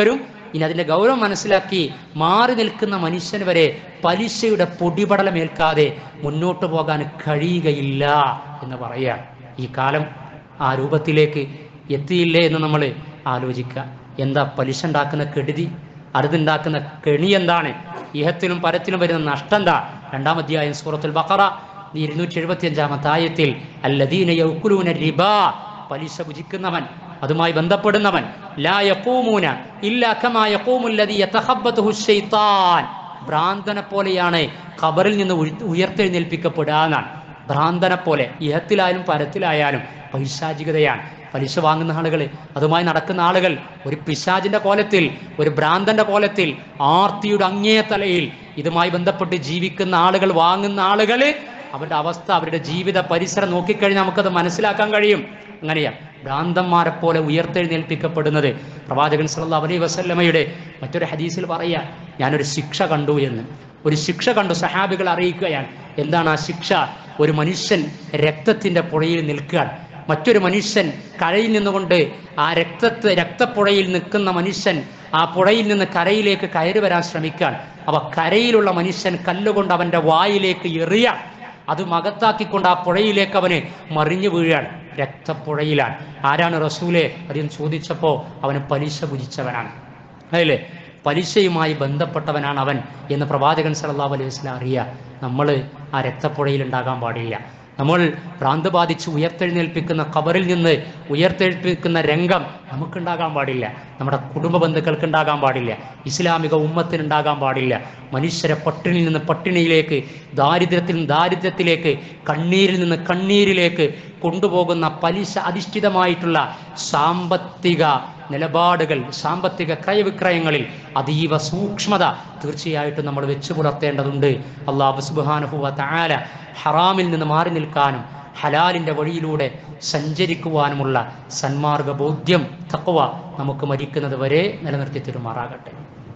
[SPEAKER 1] ഇനി അതിന്റെ ഗൗരവം മനസ്സിലാക്കി മാറി നിൽക്കുന്ന മനുഷ്യന് വരെ പലിശയുടെ പൊടിപടലമേൽക്കാതെ മുന്നോട്ട് പോകാൻ കഴിയുകയില്ല എന്ന് പറയാം ഈ കാലം ആ രൂപത്തിലേക്ക് എത്തിയില്ലേ എന്ന് നമ്മൾ ആലോചിക്കുക എന്താ പലിശ ഉണ്ടാക്കുന്ന കെടുതി അടുത്തുണ്ടാക്കുന്ന കെണി എന്താണ് ഇഹത്തിലും പരത്തിലും വരുന്ന നഷ്ടം എന്താ രണ്ടാം അധ്യായം സൂറത്തുൽ ബഖറ ഇരുന്നൂറ്റി എഴുപത്തി അഞ്ചാമത്തെ ആയത്തിൽ അല്ലദീന യൗക്കുലൂന റിബ പലിശ ഭുജിക്കുന്നവൻ അതുമായി ബന്ധപ്പെടുന്നവൻ ലാ യഖൂമൂന ഇല്ലാ കമാ യഖൂമുല്ലദീ യതഖബ്ബതുഹു ശൈത്താൻ ഭ്രാന്തനെ പോലെയാണ് ഖബറിൽ നിന്ന് ഉയർ- ഉയർത്തെഴുന്നേൽപ്പിക്കപ്പെടാന്നാണ് ഭ്രാന്തനെ പോലെ ഇഹത്തിലായാലും പരത്തിലായാലും പൈശാചികതയാണ് പലിശ വാങ്ങുന്ന ആളുകൾ അതുമായി നടക്കുന്ന ആളുകൾ ഒരു പിശാചിന്റെ കോലത്തിൽ ഒരു ഭ്രാന്തന്റെ കോലത്തിൽ ആർത്തിയുടെ അങ്ങേ തലയിൽ ഇതുമായി ബന്ധപ്പെട്ട് ജീവിക്കുന്ന ആളുകൾ വാങ്ങുന്ന ആളുകൾ അവരുടെ അവസ്ഥ അവരുടെ ജീവിത പരിസരം നോക്കിക്കഴിഞ്ഞാൽ നമുക്കത് മനസ്സിലാക്കാൻ കഴിയും അങ്ങനെയാണ് ഭ്രാന്തന്മാരെ പോലെ ഉയർത്തെഴുന്നേൽപ്പിക്കപ്പെടുന്നത് പ്രവാചകൻ സല്ലല്ലാഹു അലൈഹി വസല്ലമയുടെ മറ്റൊരു ഹദീസിൽ പറയാ ഞാനൊരു ശിക്ഷ കണ്ടു എന്ന് ഒരു ശിക്ഷ കണ്ടു സഹാബികൾ അറിയിക്കുകയാണ് എന്താണ് ആ ശിക്ഷ ഒരു മനുഷ്യൻ രക്തത്തിന്റെ പുഴയിൽ നിൽക്കുകയാണ് മറ്റൊരു മനുഷ്യൻ കരയിൽ നിന്നുകൊണ്ട് ആ രക്തത്ത് രക്തപ്പുഴയിൽ നിൽക്കുന്ന മനുഷ്യൻ ആ പുഴയിൽ നിന്ന് കരയിലേക്ക് കയറി വരാൻ ശ്രമിക്കുകയാണ് അവ കരയിലുള്ള മനുഷ്യൻ കല്ലുകൊണ്ട് അവന്റെ വായിലേക്ക് എറിയാൻ അത് മകത്താക്കിക്കൊണ്ട് ആ പുഴയിലേക്ക് അവന് മറിഞ്ഞു വീഴാൻ രക്തപ്പുഴയിലാണ് ആരാണ് റസൂലെ അതിന് ചോദിച്ചപ്പോ അവന് പലിശ ഭുജിച്ചവനാണ് അതല്ലേ പലിശയുമായി ബന്ധപ്പെട്ടവനാണ് അവൻ എന്ന് പ്രവാചകൻ സല്ലല്ലാഹു അലൈഹി വസല്ലം അറിയുക നമ്മൾ ആ രക്തപ്പുഴയിൽ ഉണ്ടാകാൻ പാടില്ല നമ്മൾ ഭ്രാന്ത് ബാധിച്ച് ഉയർത്തെഴുന്നേൽപ്പിക്കുന്ന ഖബറിൽ നിന്ന് ഉയർത്തെഴുന്നേൽപ്പിക്കുന്ന രംഗം നമുക്കുണ്ടാകാൻ പാടില്ല നമ്മുടെ കുടുംബ ബന്ധുക്കൾക്ക് ഉണ്ടാകാൻ പാടില്ല ഇസ്ലാമിക ഉമ്മത്തിനുണ്ടാകാൻ പാടില്ല മനുഷ്യരെ പട്ടിണിയിൽ നിന്ന് പട്ടിണിയിലേക്ക് ദാരിദ്ര്യത്തിൽ നിന്ന് ദാരിദ്ര്യത്തിലേക്ക് കണ്ണീരിൽ നിന്ന് കണ്ണീരിലേക്ക് കൊണ്ടുപോകുന്ന പലിശ അധിഷ്ഠിതമായിട്ടുള്ള സാമ്പത്തിക നിലപാടുകൾ സാമ്പത്തിക ക്രയവിക്രയങ്ങളിൽ അതീവ സൂക്ഷ്മത തീർച്ചയായിട്ടും നമ്മൾ വെച്ചു പുലർത്തേണ്ടതുണ്ട് അള്ളാഹു സുബാനുഹുവ താല ഹറാമിൽ നിന്ന് മാറി നിൽക്കാനും ഹലാലിന്റെ വഴിയിലൂടെ സഞ്ചരിക്കുവാനുമുള്ള സന്മാർഗ ബോധ്യം തക്കവ നമുക്ക് മരിക്കുന്നത് വരെ നിലനിർത്തി തരുമാറാകട്ടെ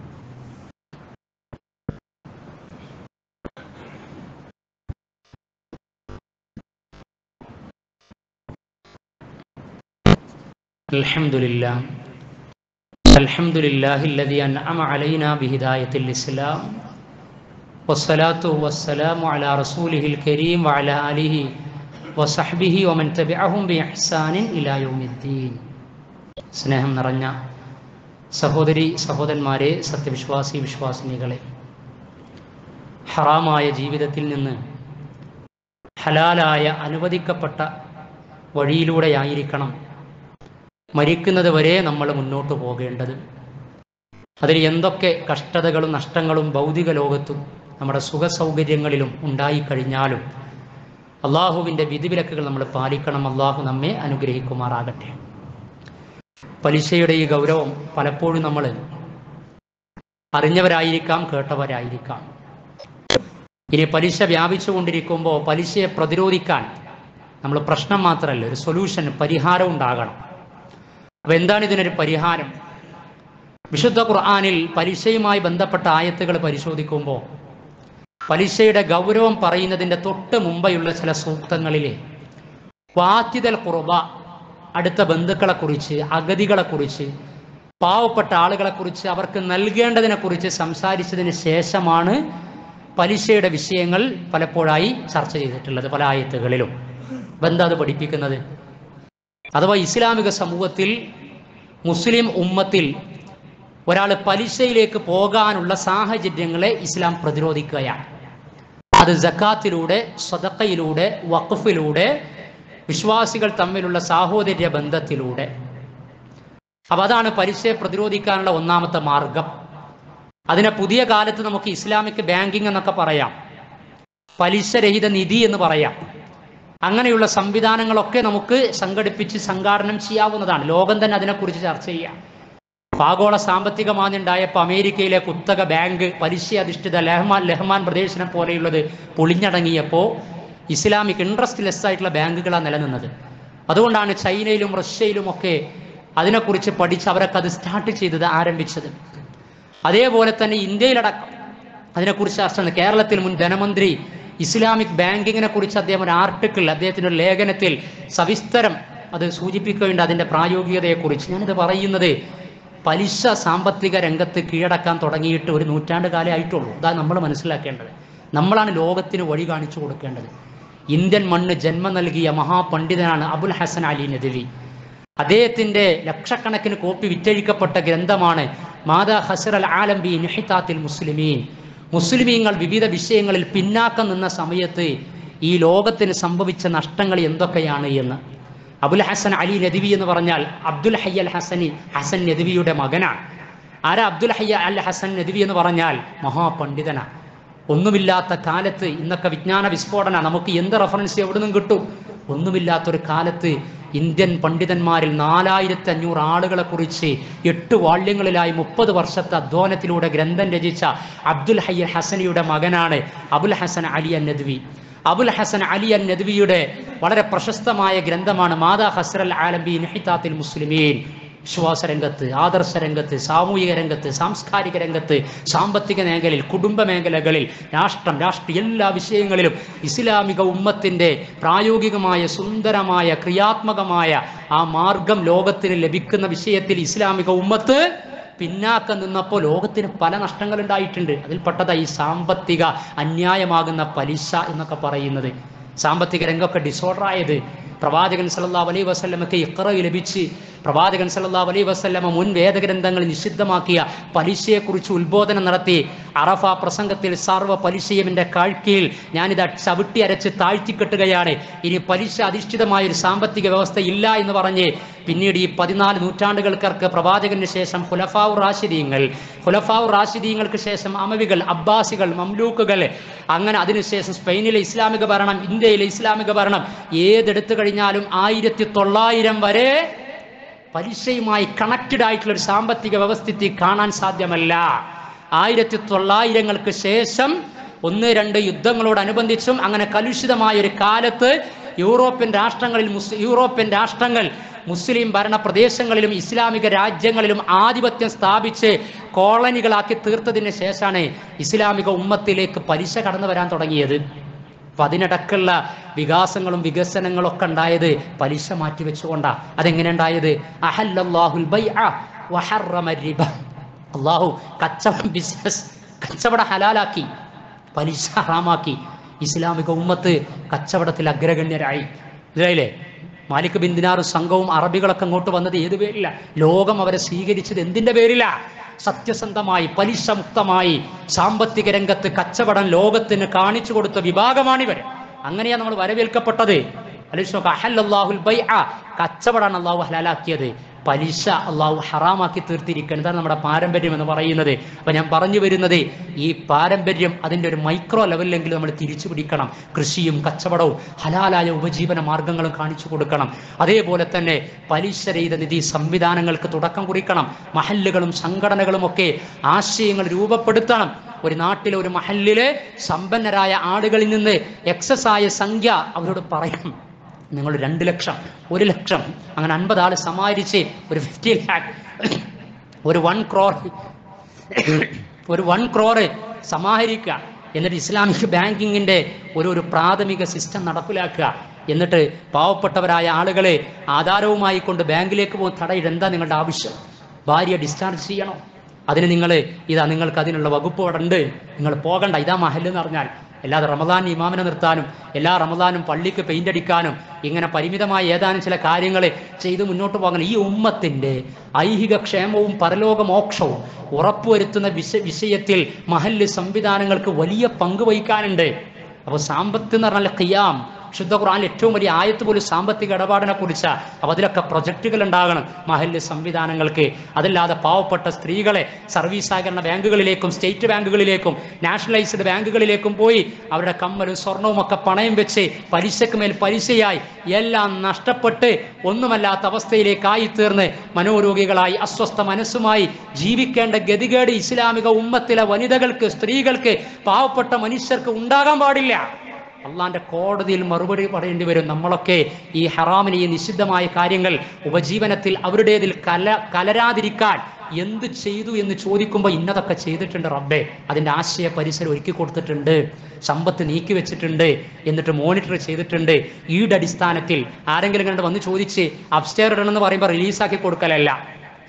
[SPEAKER 1] الحمد لله الحمد لله الذي أنعم علينا بهداية الإسلام والصلاة والسلام على رسوله الكريم وعلى آله وصحبه ومن تبعهم بإحسان إلى يوم الدين സ്നേഹം നിറഞ്ഞ സഹോദരി സഹോദരന്മാരെ സത്യവിശ്വാസി വിശ്വാസിനികളെ ഹറാമായ ജീവിതത്തിൽ നിന്ന് ഹലാലായ അനുവദിക്കപ്പെട്ട വഴിയിലൂടെയായിരിക്കണം മരിക്കുന്നത് വരെ നമ്മൾ മുന്നോട്ട് പോകേണ്ടത് അതിൽ എന്തൊക്കെ കഷ്ടതകളും നഷ്ടങ്ങളും ഭൗതിക ലോകത്തും നമ്മുടെ സുഖ സൗകര്യങ്ങളിലും ഉണ്ടായിക്കഴിഞ്ഞാലും അള്ളാഹുവിൻ്റെ വിധിവിലക്കുകൾ നമ്മൾ പാലിക്കണം അള്ളാഹു നമ്മെ അനുഗ്രഹിക്കുമാറാകട്ടെ പലിശയുടെ ഈ ഗൗരവം പലപ്പോഴും നമ്മൾ അറിഞ്ഞവരായിരിക്കാം കേട്ടവരായിരിക്കാം ഇനി പലിശ വ്യാപിച്ചുകൊണ്ടിരിക്കുമ്പോൾ പലിശയെ പ്രതിരോധിക്കാൻ നമ്മൾ പ്രശ്നം മാത്രമല്ല ഒരു സൊല്യൂഷൻ പരിഹാരം ഉണ്ടാകണം അപ്പൊ എന്താണ് ഇതിനൊരു പരിഹാരം വിശുദ്ധ ഖുർആാനിൽ പലിശയുമായി ബന്ധപ്പെട്ട ആയത്തുകൾ പരിശോധിക്കുമ്പോൾ പലിശയുടെ ഗൗരവം പറയുന്നതിന്റെ തൊട്ട് മുമ്പെയുള്ള ചില സൂക്തങ്ങളിലെ വാറ്റിതൽ കുറവ അടുത്ത ബന്ധുക്കളെ കുറിച്ച് അഗതികളെ കുറിച്ച് പാവപ്പെട്ട ആളുകളെ കുറിച്ച് അവർക്ക് നൽകേണ്ടതിനെ കുറിച്ച് സംസാരിച്ചതിന് ശേഷമാണ് പലിശയുടെ വിഷയങ്ങൾ പലപ്പോഴായി ചർച്ച ചെയ്തിട്ടുള്ളത് പല ആയത്തുകളിലും ബന്ധം അത് പഠിപ്പിക്കുന്നത് അഥവാ ഇസ്ലാമിക സമൂഹത്തിൽ മുസ്ലിം ഉമ്മത്തിൽ ഒരാൾ പലിശയിലേക്ക് പോകാനുള്ള സാഹചര്യങ്ങളെ ഇസ്ലാം പ്രതിരോധിക്കുകയാണ് അത് ജക്കാത്തിലൂടെ സ്വതക്കയിലൂടെ വഖഫിലൂടെ വിശ്വാസികൾ തമ്മിലുള്ള സാഹോദര്യ ബന്ധത്തിലൂടെ അപ്പൊ അതാണ് പലിശയെ പ്രതിരോധിക്കാനുള്ള ഒന്നാമത്തെ മാർഗം അതിനെ പുതിയ കാലത്ത് നമുക്ക് ഇസ്ലാമിക് ബാങ്കിങ് എന്നൊക്കെ പറയാം പലിശരഹിത നിധി എന്ന് പറയാം അങ്ങനെയുള്ള സംവിധാനങ്ങളൊക്കെ നമുക്ക് സംഘടിപ്പിച്ച് സംഘാടനം ചെയ്യാവുന്നതാണ് ലോകം തന്നെ അതിനെക്കുറിച്ച് ചർച്ച ചെയ്യാം ആഗോള സാമ്പത്തിക മാന്ദ്യമുണ്ടായപ്പോൾ അമേരിക്കയിലെ കുത്തക ബാങ്ക് പലിശ അധിഷ്ഠിത ലഹ്മാൻ ലഹ്മാൻ പ്രദേശിനെ പോലെയുള്ളത് പൊളിഞ്ഞടങ്ങിയപ്പോൾ ഇസ്ലാമിക് ഇൻട്രസ്റ്റ് ലെസ് ആയിട്ടുള്ള ബാങ്കുകളാണ് നിലനിന്നത് അതുകൊണ്ടാണ് ചൈനയിലും റഷ്യയിലും ഒക്കെ അതിനെക്കുറിച്ച് പഠിച്ച് അവരൊക്കെ അത് സ്റ്റാർട്ട് ചെയ്തത് ആരംഭിച്ചത് അതേപോലെ തന്നെ ഇന്ത്യയിലടക്കം അതിനെക്കുറിച്ച് ചർച്ച നടന്നു. കേരളത്തിൽ മുൻ ധനമന്ത്രി ഇസ്ലാമിക് ബാങ്കിങ്ങിനെ കുറിച്ച് അദ്ദേഹം ഒരു ആർട്ടിക്കിൾ അദ്ദേഹത്തിൻ്റെ ഒരു ലേഖനത്തിൽ സവിസ്തരം അത് സൂചിപ്പിക്കുകയുണ്ട് അതിൻ്റെ പ്രായോഗികതയെക്കുറിച്ച് ഞാനിത് പറയുന്നത് പലിശ സാമ്പത്തിക രംഗത്ത് കീഴടക്കാൻ തുടങ്ങിയിട്ട് ഒരു നൂറ്റാണ്ട് കാലേ ആയിട്ടുള്ളൂ ഇതാ നമ്മൾ മനസ്സിലാക്കേണ്ടത് നമ്മളാണ് ലോകത്തിന് വഴി കാണിച്ചു കൊടുക്കേണ്ടത് ഇന്ത്യൻ മണ്ണ് ജന്മം നൽകിയ മഹാപണ്ഡിതനാണ് അബുൽ ഹസൻ അലി നദവി അദ്ദേഹത്തിന്റെ ലക്ഷക്കണക്കിന് കോപ്പി വിറ്റഴിക്കപ്പെട്ട ഗ്രന്ഥമാണ് മാതാ ഹസർ അൽ ആലംബി നിഹിതാത്തിൽ മുസ്ലിമീൻ മുസ്ലിമീങ്ങൾ വിവിധ വിഷയങ്ങളിൽ പിന്നാക്കം നിന്ന സമയത്ത് ഈ ലോകത്തിന് സംഭവിച്ച നഷ്ടങ്ങൾ എന്തൊക്കെയാണ് എന്ന് അബുൽ ഹസൻ അലി നദവി എന്ന് പറഞ്ഞാൽ അബ്ദുൽ ഹയ്യ അൽ ഹസനി ഹസൻ നദവിയുടെ മകനാണ് ആരാ അബ്ദുൽ ഹയ്യ അൽ ഹസൻ നദവി എന്ന് പറഞ്ഞാൽ മഹാപണ്ഡിതനാണ് ഒന്നുമില്ലാത്ത കാലത്ത് ഇന്നൊക്കെ വിജ്ഞാന വിസ്ഫോടന നമുക്ക് എന്ത് റെഫറൻസ് എവിടെ നിന്നും കിട്ടും ഒന്നുമില്ലാത്തൊരു കാലത്ത് ഇന്ത്യൻ പണ്ഡിതന്മാരിൽ നാലായിരത്തി അഞ്ഞൂറ് ആളുകളെ കുറിച്ച് എട്ട് വാള്യങ്ങളിലായി മുപ്പത് വർഷത്തെ അധ്വാനത്തിലൂടെ ഗ്രന്ഥം രചിച്ച അബ്ദുൽ ഹയ്യ ഹസനിയുടെ മകനാണ് അബുൽ ഹസൻ അലി അൻ നദ്വി അബുൽ ഹസൻ അലി അൻ നദ്വിയുടെ വളരെ പ്രശസ്തമായ ഗ്രന്ഥമാണ് മാതാ ഹസ്രൽ ആലംബി നിഹിതാത്തിൽ മുസ്ലിമീൻ വിശ്വാസ രംഗത്ത് ആദർശ രംഗത്ത് സാമൂഹിക രംഗത്ത് സാംസ്കാരിക രംഗത്ത് സാമ്പത്തിക മേഖലയിൽ കുടുംബ മേഖലകളിൽ രാഷ്ട്രം രാഷ്ട്രീയ എല്ലാ വിഷയങ്ങളിലും ഇസ്ലാമിക ഉമ്മത്തിൻ്റെ പ്രായോഗികമായ സുന്ദരമായ ക്രിയാത്മകമായ ആ മാർഗം ലോകത്തിന് ലഭിക്കുന്ന വിഷയത്തിൽ ഇസ്ലാമിക ഉമ്മത്ത് പിന്നാക്കം നിന്നപ്പോൾ ലോകത്തിന് പല നഷ്ടങ്ങൾ ഉണ്ടായിട്ടുണ്ട് അതിൽപ്പെട്ടതാ ഈ സാമ്പത്തിക അന്യായമാകുന്ന പലിശ എന്നൊക്കെ പറയുന്നത് സാമ്പത്തിക രംഗമൊക്കെ ഡിസോർഡർ ആയത് പ്രവാചകൻ സല്ലല്ലാഹു അലൈഹി വസല്ലമക്ക് ഇഖ്റ ലഭിച്ച് പ്രവാചകൻ സല്ലല്ലാഹു അലൈഹി വസല്ലമ മുൻ വേദഗ്രന്ഥങ്ങൾ നിഷിദ്ധമാക്കിയ പലിശയെക്കുറിച്ച് ഉത്ബോധനം നടത്തി അറഫ പ്രസംഗത്തിൽ സർവ്വ പലിശയും എൻ്റെ കാഴ്ക്കയിൽ ഞാനിത് ചവിട്ടി അരച്ച് താഴ്ത്തിക്കെട്ടുകയാണ് ഇനി പലിശ അധിഷ്ഠിതമായ ഒരു സാമ്പത്തിക വ്യവസ്ഥ ഇല്ല എന്ന് പറഞ്ഞ് പിന്നീട് ഈ പതിനാല് നൂറ്റാണ്ടുകൾക്കർക്ക് പ്രവാചകന് ശേഷം ഹുലഫാവ് റാഷിദീങ്ങൾ ഹുലഫാവ് റാഷിദീങ്ങൾക്ക് ശേഷം അമവികൾ അബ്ബാസികൾ മംലൂക്കുകൾ അങ്ങനെ അതിനുശേഷം സ്പെയിനിലെ ഇസ്ലാമിക ഭരണം ഇന്ത്യയിലെ ഇസ്ലാമിക ഭരണം ഏതെടുത്തു കഴിഞ്ഞാലും ആയിരത്തി തൊള്ളായിരം വരെ പലിശയുമായി കണക്റ്റഡ് ആയിട്ടുള്ള ഒരു സാമ്പത്തിക വ്യവസ്ഥിതി കാണാൻ സാധ്യമല്ല ആയിരത്തി തൊള്ളായിരങ്ങൾക്ക് ശേഷം ഒന്ന് രണ്ട് യുദ്ധങ്ങളോടനുബന്ധിച്ചും അങ്ങനെ കലുഷിതമായ ഒരു കാലത്ത് യൂറോപ്യൻ രാഷ്ട്രങ്ങളിൽ മുസ് യൂറോപ്യൻ രാഷ്ട്രങ്ങൾ മുസ്ലിം ഭരണ പ്രദേശങ്ങളിലും ഇസ്ലാമിക രാജ്യങ്ങളിലും ആധിപത്യം സ്ഥാപിച്ച് കോളനികളാക്കി തീർത്തതിന് ശേഷമാണ് ഇസ്ലാമിക ഉമ്മത്തിലേക്ക് പലിശ കടന്നു വരാൻ തുടങ്ങിയത് അപ്പൊ അതിനിടക്കുള്ള വികാസങ്ങളും വികസനങ്ങളും ഒക്കെ ഉണ്ടായത് പലിശ മാറ്റി വെച്ചുകൊണ്ടാ അതെങ്ങനെ ഉണ്ടായത് അഹല്ലല്ലാഹുൽ ബൈഅ വഹറമ റിബ അള്ളാഹു കച്ചവടം ബിസിനസ് കച്ചവടം ഹലാലാക്കി പലിശ ഹറാമാക്കി ഇസ്ലാമിക ഉമ്മത്ത് കച്ചവടത്തിൽ അഗ്രഗണ്യരായി ഇതായില്ലേ മാലിക് ബിൻ ദിനാറും സംഘവും അറബികളൊക്കെ അങ്ങോട്ട് വന്നത് ഏത് പേരില്ല ലോകം അവരെ സ്വീകരിച്ചത് എന്തിന്റെ പേരില സത്യസന്ധമായി പലിശ മുക്തമായി സാമ്പത്തിക രംഗത്ത് കച്ചവടം ലോകത്തിന് കാണിച്ചു കൊടുത്ത വിഭാഗമാണിവർ അങ്ങനെയാ നമ്മൾ വരവേൽക്കപ്പെട്ടത് അല്ലാഹുൽ ബൈഅ കച്ചവടാണ് അള്ളാഹു ഹലാലാക്കിയത് പലിശ അള്ളാഹു ഹറാമാക്കി തീർത്തിരിക്കുന്നത് ഇതാണ് നമ്മുടെ പാരമ്പര്യം എന്ന് പറയുന്നത് അപ്പൊ ഞാൻ പറഞ്ഞു വരുന്നത് ഈ പാരമ്പര്യം അതിൻ്റെ ഒരു മൈക്രോ ലെവലിലെങ്കിലും നമ്മൾ തിരിച്ചു പിടിക്കണം കൃഷിയും കച്ചവടവും ഹലാലായ ഉപജീവന മാർഗങ്ങളും കാണിച്ചു കൊടുക്കണം അതേപോലെ തന്നെ പലിശ രഹിത നിധി സംവിധാനങ്ങൾക്ക് തുടക്കം കുറിക്കണം മഹല്ലുകളും സംഘടനകളും ഒക്കെ ആശയങ്ങൾ രൂപപ്പെടുത്തണം ഒരു നാട്ടിലെ ഒരു മഹല്ലിലെ സമ്പന്നരായ ആളുകളിൽ നിന്ന് എക്സസ് ആയ സംഖ്യ അവരോട് പറയണം നിങ്ങൾ രണ്ട് ലക്ഷം ഒരു ലക്ഷം അങ്ങനെ അൻപത് ആൾ സമാഹരിച്ച് ഒരു ഫിഫ്റ്റി ലാക്ക് ഒരു വൺ ക്രോർ ഒരു വൺ ക്രോറ് സമാഹരിക്കുക എന്നിട്ട് ഇസ്ലാമിക് ബാങ്കിങ്ങിൻ്റെ ഒരു ഒരു പ്രാഥമിക സിസ്റ്റം നടപ്പിലാക്കുക എന്നിട്ട് പാവപ്പെട്ടവരായ ആളുകളെ ആധാരവുമായി കൊണ്ട് ബാങ്കിലേക്ക് പോകുന്ന തടയിട എന്താ നിങ്ങളുടെ ആവശ്യം ഭാര്യ ഡിസ്ചാർജ് ചെയ്യണോ അതിന് നിങ്ങൾ ഇതാ നിങ്ങൾക്ക് അതിനുള്ള വകുപ്പ് അവിടെ ഉണ്ട് നിങ്ങൾ പോകണ്ട ഇതാ മഹൽ എന്ന് പറഞ്ഞാൽ അല്ലാതെ റമദാൻ ഇമാമിനെ നിർത്താനും എല്ലാ റമദാനും പള്ളിക്ക് പെയിന്റ് അടിക്കാനും ഇങ്ങനെ പരിമിതമായ ഏതാനും ചില കാര്യങ്ങൾ ചെയ്ത് മുന്നോട്ട് പോകണം ഈ ഉമ്മത്തിൻ്റെ ഐഹിക ക്ഷേമവും പരലോക മോക്ഷവും ഉറപ്പുവരുത്തുന്ന വിഷ വിഷയത്തിൽ മഹല്ല് സംവിധാനങ്ങൾക്ക് വലിയ പങ്ക് വഹിക്കാനുണ്ട് അപ്പോൾ സാമ്പത്ത് എന്ന് പറഞ്ഞാൽ ഖിയാം ശുദ്ധ ഖുർആൻ ഏറ്റവും വലിയ ആയത്ത് പോലും സാമ്പത്തിക ഇടപാടിനെ കുറിച്ചാണ് അപ്പോൾ അതിലൊക്കെ പ്രൊജക്റ്റുകൾ ഉണ്ടാകണം മഹല്ല് സംവിധാനങ്ങൾക്ക് അതല്ലാതെ പാവപ്പെട്ട സ്ത്രീകളെ സർവീസ് സഹകരണ ബാങ്കുകളിലേക്കും സ്റ്റേറ്റ് ബാങ്കുകളിലേക്കും നാഷണലൈസ്ഡ് ബാങ്കുകളിലേക്കും പോയി അവരുടെ കമ്മലും സ്വർണവും ഒക്കെ പണയം വെച്ച് പലിശക്ക് മേൽ പലിശയായി എല്ലാം നഷ്ടപ്പെട്ട് ഒന്നുമല്ലാത്ത അവസ്ഥയിലേക്കായി തീർന്ന് മനോരോഗികളായി അസ്വസ്ഥ മനസ്സുമായി ജീവിക്കേണ്ട ഗതികേട് ഇസ്ലാമിക ഉമ്മത്തിലെ വനിതകൾക്ക് സ്ത്രീകൾക്ക് പാവപ്പെട്ട മനുഷ്യർക്ക് ഉണ്ടാകാൻ പാടില്ല അള്ളാന്റെ കോടതിയിൽ മറുപടി പറയേണ്ടി വരും നമ്മളൊക്കെ ഈ ഹറാമിന് ഈ നിഷിദ്ധമായ കാര്യങ്ങൾ ഉപജീവനത്തിൽ അവരുടേതിൽ കല കലരാതിരിക്കാൻ എന്ത് ചെയ്തു എന്ന് ചോദിക്കുമ്പോൾ ഇന്നതൊക്കെ ചെയ്തിട്ടുണ്ട് റബ്ബേ അതിൻ്റെ ആശയ പരിസരം ഒരുക്കി കൊടുത്തിട്ടുണ്ട് സമ്പത്ത് നീക്കി വെച്ചിട്ടുണ്ട് എന്നിട്ട് മോണിറ്റർ ചെയ്തിട്ടുണ്ട് ഈട് അടിസ്ഥാനത്തിൽ ആരെങ്കിലും കണ്ട് വന്ന് ചോദിച്ച് അപ്സ്റ്റെയർ ഇടണമെന്ന് പറയുമ്പോൾ റിലീസാക്കി കൊടുക്കലല്ല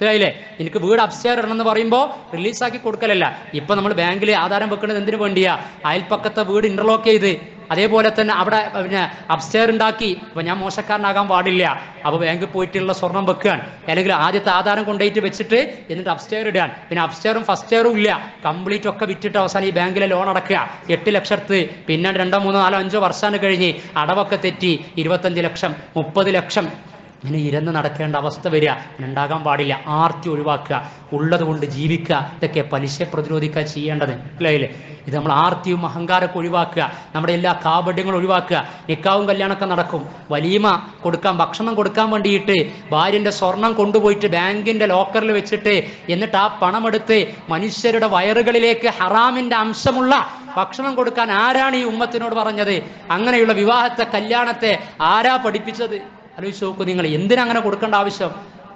[SPEAKER 1] മനസ്സിലായില്ലേ എനിക്ക് വീട് അപ്സ്റ്റെയർ ഇടണം എന്ന് പറയുമ്പോൾ റിലീസാക്കി കൊടുക്കലല്ല ഇപ്പൊ നമ്മൾ ബാങ്കിൽ ആധാരം വെക്കുന്നത് എന്തിനു വേണ്ടിയാ അയൽപ്പക്കത്തെ വീട് ഇന്റർലോക്ക് ചെയ്ത് അതേപോലെ തന്നെ അവിടെ പിന്നെ അപ്സ്റ്റെയർ ഉണ്ടാക്കി അപ്പൊ ഞാൻ മോശക്കാരനാകാൻ പാടില്ല അപ്പൊ ബാങ്കിൽ പോയിട്ടുള്ള സ്വർണം വെക്കുകയാണ് അല്ലെങ്കിൽ ആദ്യത്തെ ആധാരം കൊണ്ടുപോയിട്ട് വെച്ചിട്ട് എന്നിട്ട് അപ്സ്റ്റെയർ ഇടാൻ പിന്നെ അപ്സ്റ്റെയറും ഫസ്റ്റെയറും ഇല്ല കംപ്ലീറ്റ് ഒക്കെ വിറ്റിട്ട് അവസാനം ഈ ബാങ്കിലെ ലോൺ അടക്കുക എട്ട് ലക്ഷത്ത് പിന്നെ രണ്ടോ മൂന്നോ നാലോ അഞ്ചോ വർഷമാണ് കഴിഞ്ഞ് അടവൊക്കെ തെറ്റി ഇരുപത്തഞ്ച് ലക്ഷം മുപ്പത് ലക്ഷം ഇങ്ങനെ ഇരന്ന് നടക്കേണ്ട അവസ്ഥ വരിക അങ്ങനെ ഉണ്ടാകാൻ പാടില്ല ആർത്തി ഒഴിവാക്കുക ഉള്ളത് കൊണ്ട് ജീവിക്കുക ഇതൊക്കെ പലിശ പ്രതിരോധിക്കുക ചെയ്യേണ്ടത് മനസ്സിലായില്ലേ ഇത് നമ്മൾ ആർത്തിയും അഹങ്കാരമൊക്കെ ഒഴിവാക്കുക നമ്മുടെ എല്ലാ കാപട്യങ്ങളും ഒഴിവാക്കുക നിക്കാവും കല്യാണമൊക്കെ നടക്കും വലീമ കൊടുക്കാൻ ഭക്ഷണം കൊടുക്കാൻ വേണ്ടിയിട്ട് ഭാര്യന്റെ സ്വർണം കൊണ്ടുപോയിട്ട് ബാങ്കിന്റെ ലോക്കറിൽ വെച്ചിട്ട് എന്നിട്ട് ആ പണമെടുത്ത് മനുഷ്യരുടെ വയറുകളിലേക്ക് ഹറാമിന്റെ അംശമുള്ള ഭക്ഷണം കൊടുക്കാൻ ആരാണ് ഈ ഉമ്മത്തിനോട് പറഞ്ഞത് അങ്ങനെയുള്ള വിവാഹത്തെ കല്യാണത്തെ ആരാ പഠിപ്പിച്ചത് ആലോചിച്ച് നോക്കൂ നിങ്ങൾ എന്തിനങ്ങനെ കൊടുക്കേണ്ട ആവശ്യം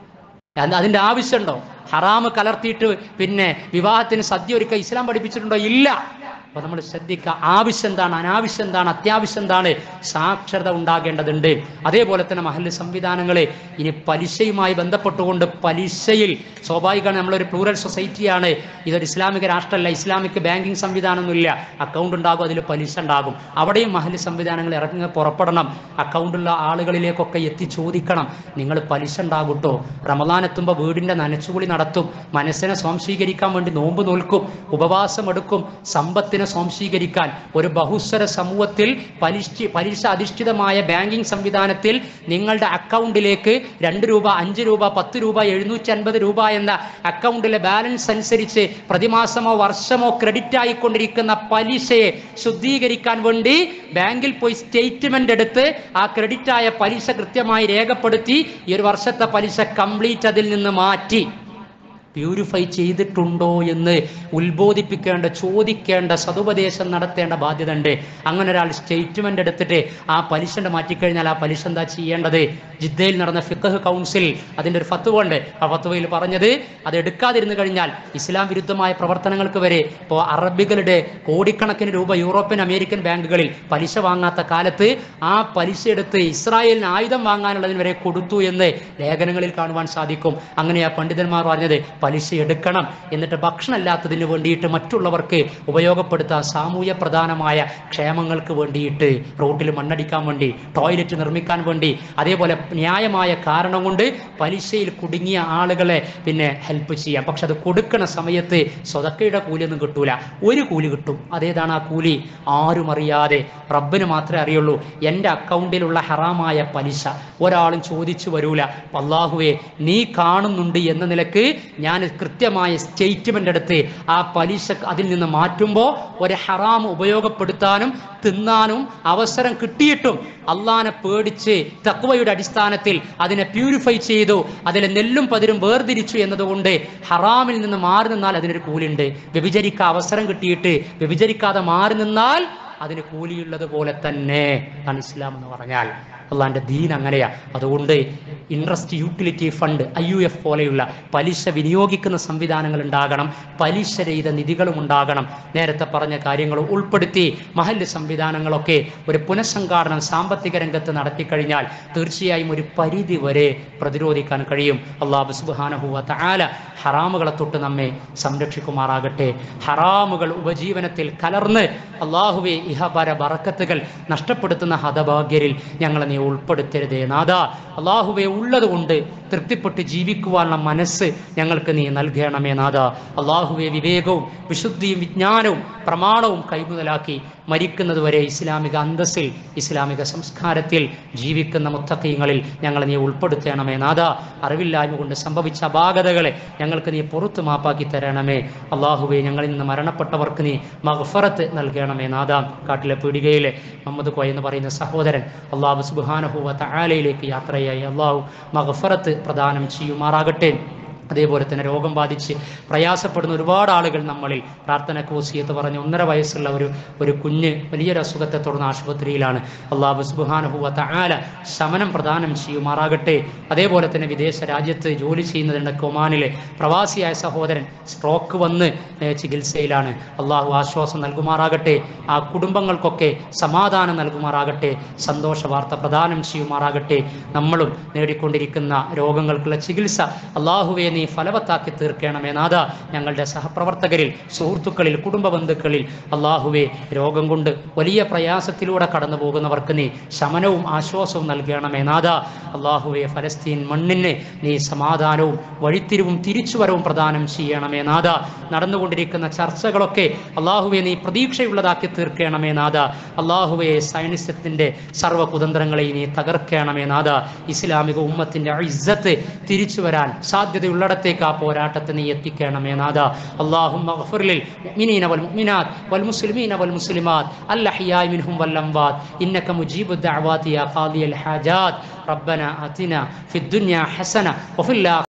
[SPEAKER 1] അത് അതിന്റെ ആവശ്യമുണ്ടോ ഹറാമ് കലർത്തിയിട്ട് പിന്നെ വിവാഹത്തിന് സദ്യ ഒരുക്കുക ഇസ്ലാം പഠിപ്പിച്ചിട്ടുണ്ടോ ഇല്ല അപ്പൊ നമ്മൾ ശ്രദ്ധിക്കുക ആവശ്യം എന്താണ് അനാവശ്യം എന്താണ് അത്യാവശ്യം എന്താണ് സാക്ഷരത ഉണ്ടാകേണ്ടതുണ്ട് അതേപോലെ തന്നെ മഹല്ല് സംവിധാനങ്ങളെ ഇനി പലിശയുമായി ബന്ധപ്പെട്ടുകൊണ്ട് പലിശയിൽ സ്വാഭാവികമാണ് നമ്മളൊരു പ്ലൂറൽ സൊസൈറ്റിയാണ് ഇതൊരു ഇസ്ലാമിക രാഷ്ട്രമല്ല ഇസ്ലാമിക് ബാങ്കിങ് സംവിധാനമൊന്നുമില്ല അക്കൗണ്ട് ഉണ്ടാകും അതിൽ പലിശ ഉണ്ടാകും അവിടെയും മഹല്ല് സംവിധാനങ്ങൾ ഇറങ്ങി പുറപ്പെടണം അക്കൗണ്ടുള്ള ആളുകളിലേക്കൊക്കെ എത്തി ചോദിക്കണം നിങ്ങൾ പലിശ ഉണ്ടാകൂട്ടോ റമദാൻ എത്തുമ്പോൾ വീടിന്റെ നനച്ചുകുളി നടത്തും മനസ്സിനെ സ്വാംശീകരിക്കാൻ വേണ്ടി നോമ്പ് നോൽക്കും ഉപവാസം എടുക്കും സമ്പത്തിനെ സ്വാംശീകരിക്കാൻ ഒരു ബഹുസ്വര സമൂഹത്തിൽ പലിശ പലിശ അധിഷ്ഠിതമായ ബാങ്കിങ് സംവിധാനത്തിൽ നിങ്ങളുടെ അക്കൗണ്ടിലേക്ക് രണ്ട് രൂപ അഞ്ച് രൂപ പത്ത് രൂപ എഴുന്നൂറ്റി അൻപത് രൂപ എന്ന അക്കൗണ്ടിലെ ബാലൻസ് അനുസരിച്ച് പ്രതിമാസമോ വർഷമോ ക്രെഡിറ്റ് ആയിക്കൊണ്ടിരിക്കുന്ന പലിശയെ ശുദ്ധീകരിക്കാൻ വേണ്ടി ബാങ്കിൽ പോയി സ്റ്റേറ്റ്മെന്റ് എടുത്ത് ആ ക്രെഡിറ്റ് ആയ പലിശ കൃത്യമായി രേഖപ്പെടുത്തി ഈ ഒരു വർഷത്തെ പലിശ കംപ്ലീറ്റ് അതിൽ നിന്ന് മാറ്റി പ്യൂരിഫൈ ചെയ്തിട്ടുണ്ടോ എന്ന് ഉത്ബോധിപ്പിക്കേണ്ട ചോദിക്കേണ്ട സതുപദേശം നടത്തേണ്ട ബാധ്യത ഉണ്ട് അങ്ങനെ ഒരാൾ സ്റ്റേറ്റ്മെന്റ് എടുത്തിട്ട് ആ പലിശ മാറ്റിക്കഴിഞ്ഞാൽ ആ പലിശ എന്താ ചെയ്യേണ്ടത് ജിദ്ദയിൽ നടന്ന ഫിഖഹ് കൗൺസിൽ അതിൻ്റെ ഒരു ഫത്തുവ ഉണ്ട് ആ ഫത്തുവയിൽ പറഞ്ഞത് അത് എടുക്കാതിരുന്നു കഴിഞ്ഞാൽ ഇസ്ലാം വിരുദ്ധമായ പ്രവർത്തനങ്ങൾക്ക് വരെ ഇപ്പോൾ അറബികളുടെ കോടിക്കണക്കിന് രൂപ യൂറോപ്യൻ അമേരിക്കൻ ബാങ്കുകളിൽ പലിശ വാങ്ങാത്ത കാലത്ത് ആ പലിശ എടുത്ത് ഇസ്രായേലിന് ആയുധം വാങ്ങാനുള്ളതിന് വരെ കൊടുത്തു എന്ന് ലേഖനങ്ങളിൽ കാണുവാൻ സാധിക്കും അങ്ങനെയാ പണ്ഡിതന്മാർ പറഞ്ഞത് പലിശ എടുക്കണം എന്നിട്ട് ഭക്ഷണമില്ലാത്തതിന് വേണ്ടിയിട്ട് മറ്റുള്ളവർക്ക് ഉപയോഗപ്പെടുത്താൻ സാമൂഹ്യ പ്രധാനമായ ക്ഷേമങ്ങൾക്ക് വേണ്ടിയിട്ട് റോട്ടിൽ മണ്ണടിക്കാൻ വേണ്ടി ടോയ്ലറ്റ് നിർമ്മിക്കാൻ വേണ്ടി അതേപോലെ ന്യായമായ കാരണം കൊണ്ട് പലിശയിൽ കുടുങ്ങിയ ആളുകളെ പിന്നെ ഹെൽപ്പ് ചെയ്യാം പക്ഷെ അത് കൊടുക്കണ സമയത്ത് സ്വതക്കയുടെ കൂലിയൊന്നും കിട്ടൂല ഒരു കൂലി കിട്ടും അതേതാണ് ആ കൂലി ആരും അറിയാതെ റബ്ബിന് മാത്രമേ അറിയുള്ളൂ എൻ്റെ അക്കൗണ്ടിലുള്ള ഹറാമായ പലിശ ഒരാളും ചോദിച്ചു വരൂല അള്ളാഹുവേ നീ കാണുന്നുണ്ട് എന്ന നിലക്ക് ഞാൻ കൃത്യമായ സ്റ്റേറ്റ്മെന്റ് എടുത്ത് ആ പലിശ അതിൽ നിന്ന് മാറ്റുമ്പോൾ ഒരു ഹറാം ഉപയോഗപ്പെടുത്താനും തിന്നാനും അവസരം കിട്ടിയിട്ടും അള്ളാനെ പേടിച്ച് തക്വയുടെ അടിസ്ഥാനത്തിൽ അതിനെ പ്യൂരിഫൈ ചെയ്തു അതിലെ നെല്ലും പതിരും വേർതിരിച്ചു എന്നതുകൊണ്ട് ഹറാമിൽ നിന്ന് മാറി നിന്നാൽ അതിനൊരു കൂലിയുണ്ട് വ്യഭിചരിക്കാൻ അവസരം കിട്ടിയിട്ട് വ്യഭിചരിക്കാതെ മാറി നിന്നാൽ അതിന് കൂലിയുള്ളത് പോലെ തന്നെ ആണ് ഇസ്ലാം എന്ന് പറഞ്ഞാൽ അള്ളാന്റെ ദീൻ അങ്ങനെയാ അതുകൊണ്ട് interest utility fund I U F പോലെയുള്ള പലിശ വിനിയോഗിക്കുന്ന സംവിധാനങ്ങൾ ഉണ്ടാകണം പലിശ രഹിത നിധികളും ഉണ്ടാകണം നേരത്തെ പറഞ്ഞ കാര്യങ്ങൾ ഉൾപ്പെടുത്തി മഹല്ല് സംവിധാനങ്ങളൊക്കെ ഒരു പുനഃസംഘാടനം സാമ്പത്തിക രംഗത്ത് നടത്തിക്കഴിഞ്ഞാൽ തീർച്ചയായും ഒരു പരിധി വരെ പ്രതിരോധിക്കാൻ കഴിയും അള്ളാഹു സുബാനഹുവ താല ഹറാമുകളെ തൊട്ട് നമ്മെ സംരക്ഷിക്കുമാറാകട്ടെ ഹറാമുകൾ ഉപജീവനത്തിൽ കലർന്ന് അള്ളാഹുവെ ഇഹപര ബറക്കത്തുകൾ നഷ്ടപ്പെടുത്തുന്ന ഹതഭാഗ്യരിൽ ഞങ്ങളെ നീ ഉൾപ്പെടുത്തരുതേ നാഥ അള്ളാഹുവെ ഉള്ളതുകൊണ്ട് തൃപ്തിപ്പെട്ട് ജീവിക്കുവാനുള്ള മനസ്സ് ഞങ്ങൾക്ക് നീ നൽകണമേ നാഥ അള്ളാഹുവെ വിവേകവും വിശുദ്ധിയും വിജ്ഞാനവും പ്രമാണവും കൈമുതലാക്കി മരിക്കുന്നത് വരെ ഇസ്ലാമിക അന്തസ്സിൽ ഇസ്ലാമിക സംസ്കാരത്തിൽ ജീവിക്കുന്ന മുത്തക്കീങ്ങളിൽ ഞങ്ങളെ നീ ഉൾപ്പെടുത്തണമേ നാഥ അറിവില്ലായ്മ കൊണ്ട് സംഭവിച്ച അപാകതകളെ ഞങ്ങൾക്ക് നീ പുറത്തു മാപ്പാക്കി തരണമേ അള്ളാഹുവെ ഞങ്ങളിൽ നിന്ന് മരണപ്പെട്ടവർക്ക് നീ മഗ്ഫറത്ത് നൽകണമേ നാഥ കാട്ടിലെ പീടികയിലെ മുഹമ്മദ് കോയ എന്ന് പറയുന്ന സഹോദരൻ അള്ളാഹു സുബാനഹുവ താലയിലേക്ക് യാത്രയായി അള്ളാഹു മഗ്ഫറത്ത് പ്രദാനം ചെയ്യുമാറാകട്ടെ അതേപോലെ തന്നെ രോഗം ബാധിച്ച് പ്രയാസപ്പെടുന്ന ഒരുപാട് ആളുകൾ നമ്മളിൽ പ്രാർത്ഥനയ്ക്ക് വസീയത്ത് പറഞ്ഞ് ഒന്നര വയസ്സുള്ള ഒരു ഒരു കുഞ്ഞ് വലിയൊരു അസുഖത്തെ തുടർന്ന് ആശുപത്രിയിലാണ് അള്ളാഹു സുബാനഹുവ ആല ശമനം പ്രദാനം ചെയ്യുമാറാകട്ടെ അതേപോലെ തന്നെ വിദേശ രാജ്യത്ത് ജോലി ചെയ്യുന്നതിൻ്റെ ഒമാനിലെ പ്രവാസിയായ സഹോദരൻ സ്ട്രോക്ക് വന്ന് ഏ, ചികിത്സയിലാണ് അള്ളാഹു ആശ്വാസം നൽകുമാറാകട്ടെ ആ കുടുംബങ്ങൾക്കൊക്കെ സമാധാനം നൽകുമാറാകട്ടെ സന്തോഷ വാർത്ത പ്രദാനം ചെയ്യുമാറാകട്ടെ നമ്മളും നേടിക്കൊണ്ടിരിക്കുന്ന രോഗങ്ങൾക്കുള്ള ചികിത്സ അള്ളാഹുവെ നീ ഫലവത്താക്കി തീർക്കണമേ നാഥ ഞങ്ങളുടെ സഹപ്രവർത്തകരിൽ സുഹൃത്തുക്കളിൽ കുടുംബ ബന്ധുക്കളിൽ അള്ളാഹുവെ രോഗം കൊണ്ട് വലിയ പ്രയാസത്തിലൂടെ കടന്നു പോകുന്നവർക്ക് നീ ശമനവും ആശ്വാസവും നൽകണമേ നാഥ അള്ളാഹുവെ ഫലസ്തീൻ മണ്ണിന് നീ സമാധാനവും വഴിത്തിരിവും തിരിച്ചുവരവും പ്രദാനം ചെയ്യണമേ നാഥ നടന്നുകൊണ്ടിരിക്കുന്ന ചർച്ചകളൊക്കെ അള്ളാഹുവെ നീ പ്രതീക്ഷയുള്ളതാക്കി തീർക്കണമേ നാഥ അള്ളാഹുവെ സൈനിസത്തിൻ്റെ സർവ്വകുതന്ത്രങ്ങളെ നീ തകർക്കണമേ നാഥ ഇസ്ലാമിക ഉമ്മത്തിൻ്റെ ഇസ്സത്ത് തിരിച്ചു വരാൻ സാധ്യതയുള്ളിടത്തേക്ക് ആ പോരാട്ടത്തെ നീ എത്തിക്കണമേ നാഥ അള്ളാഹും المؤمنين والمؤمنات والمسلمين والمسلمات الأحياء منهم والأموات إنك مجيب الدعوات يا قاضي الحاجات ربنا آتنا في الدنيا حسنة وفي الآخرة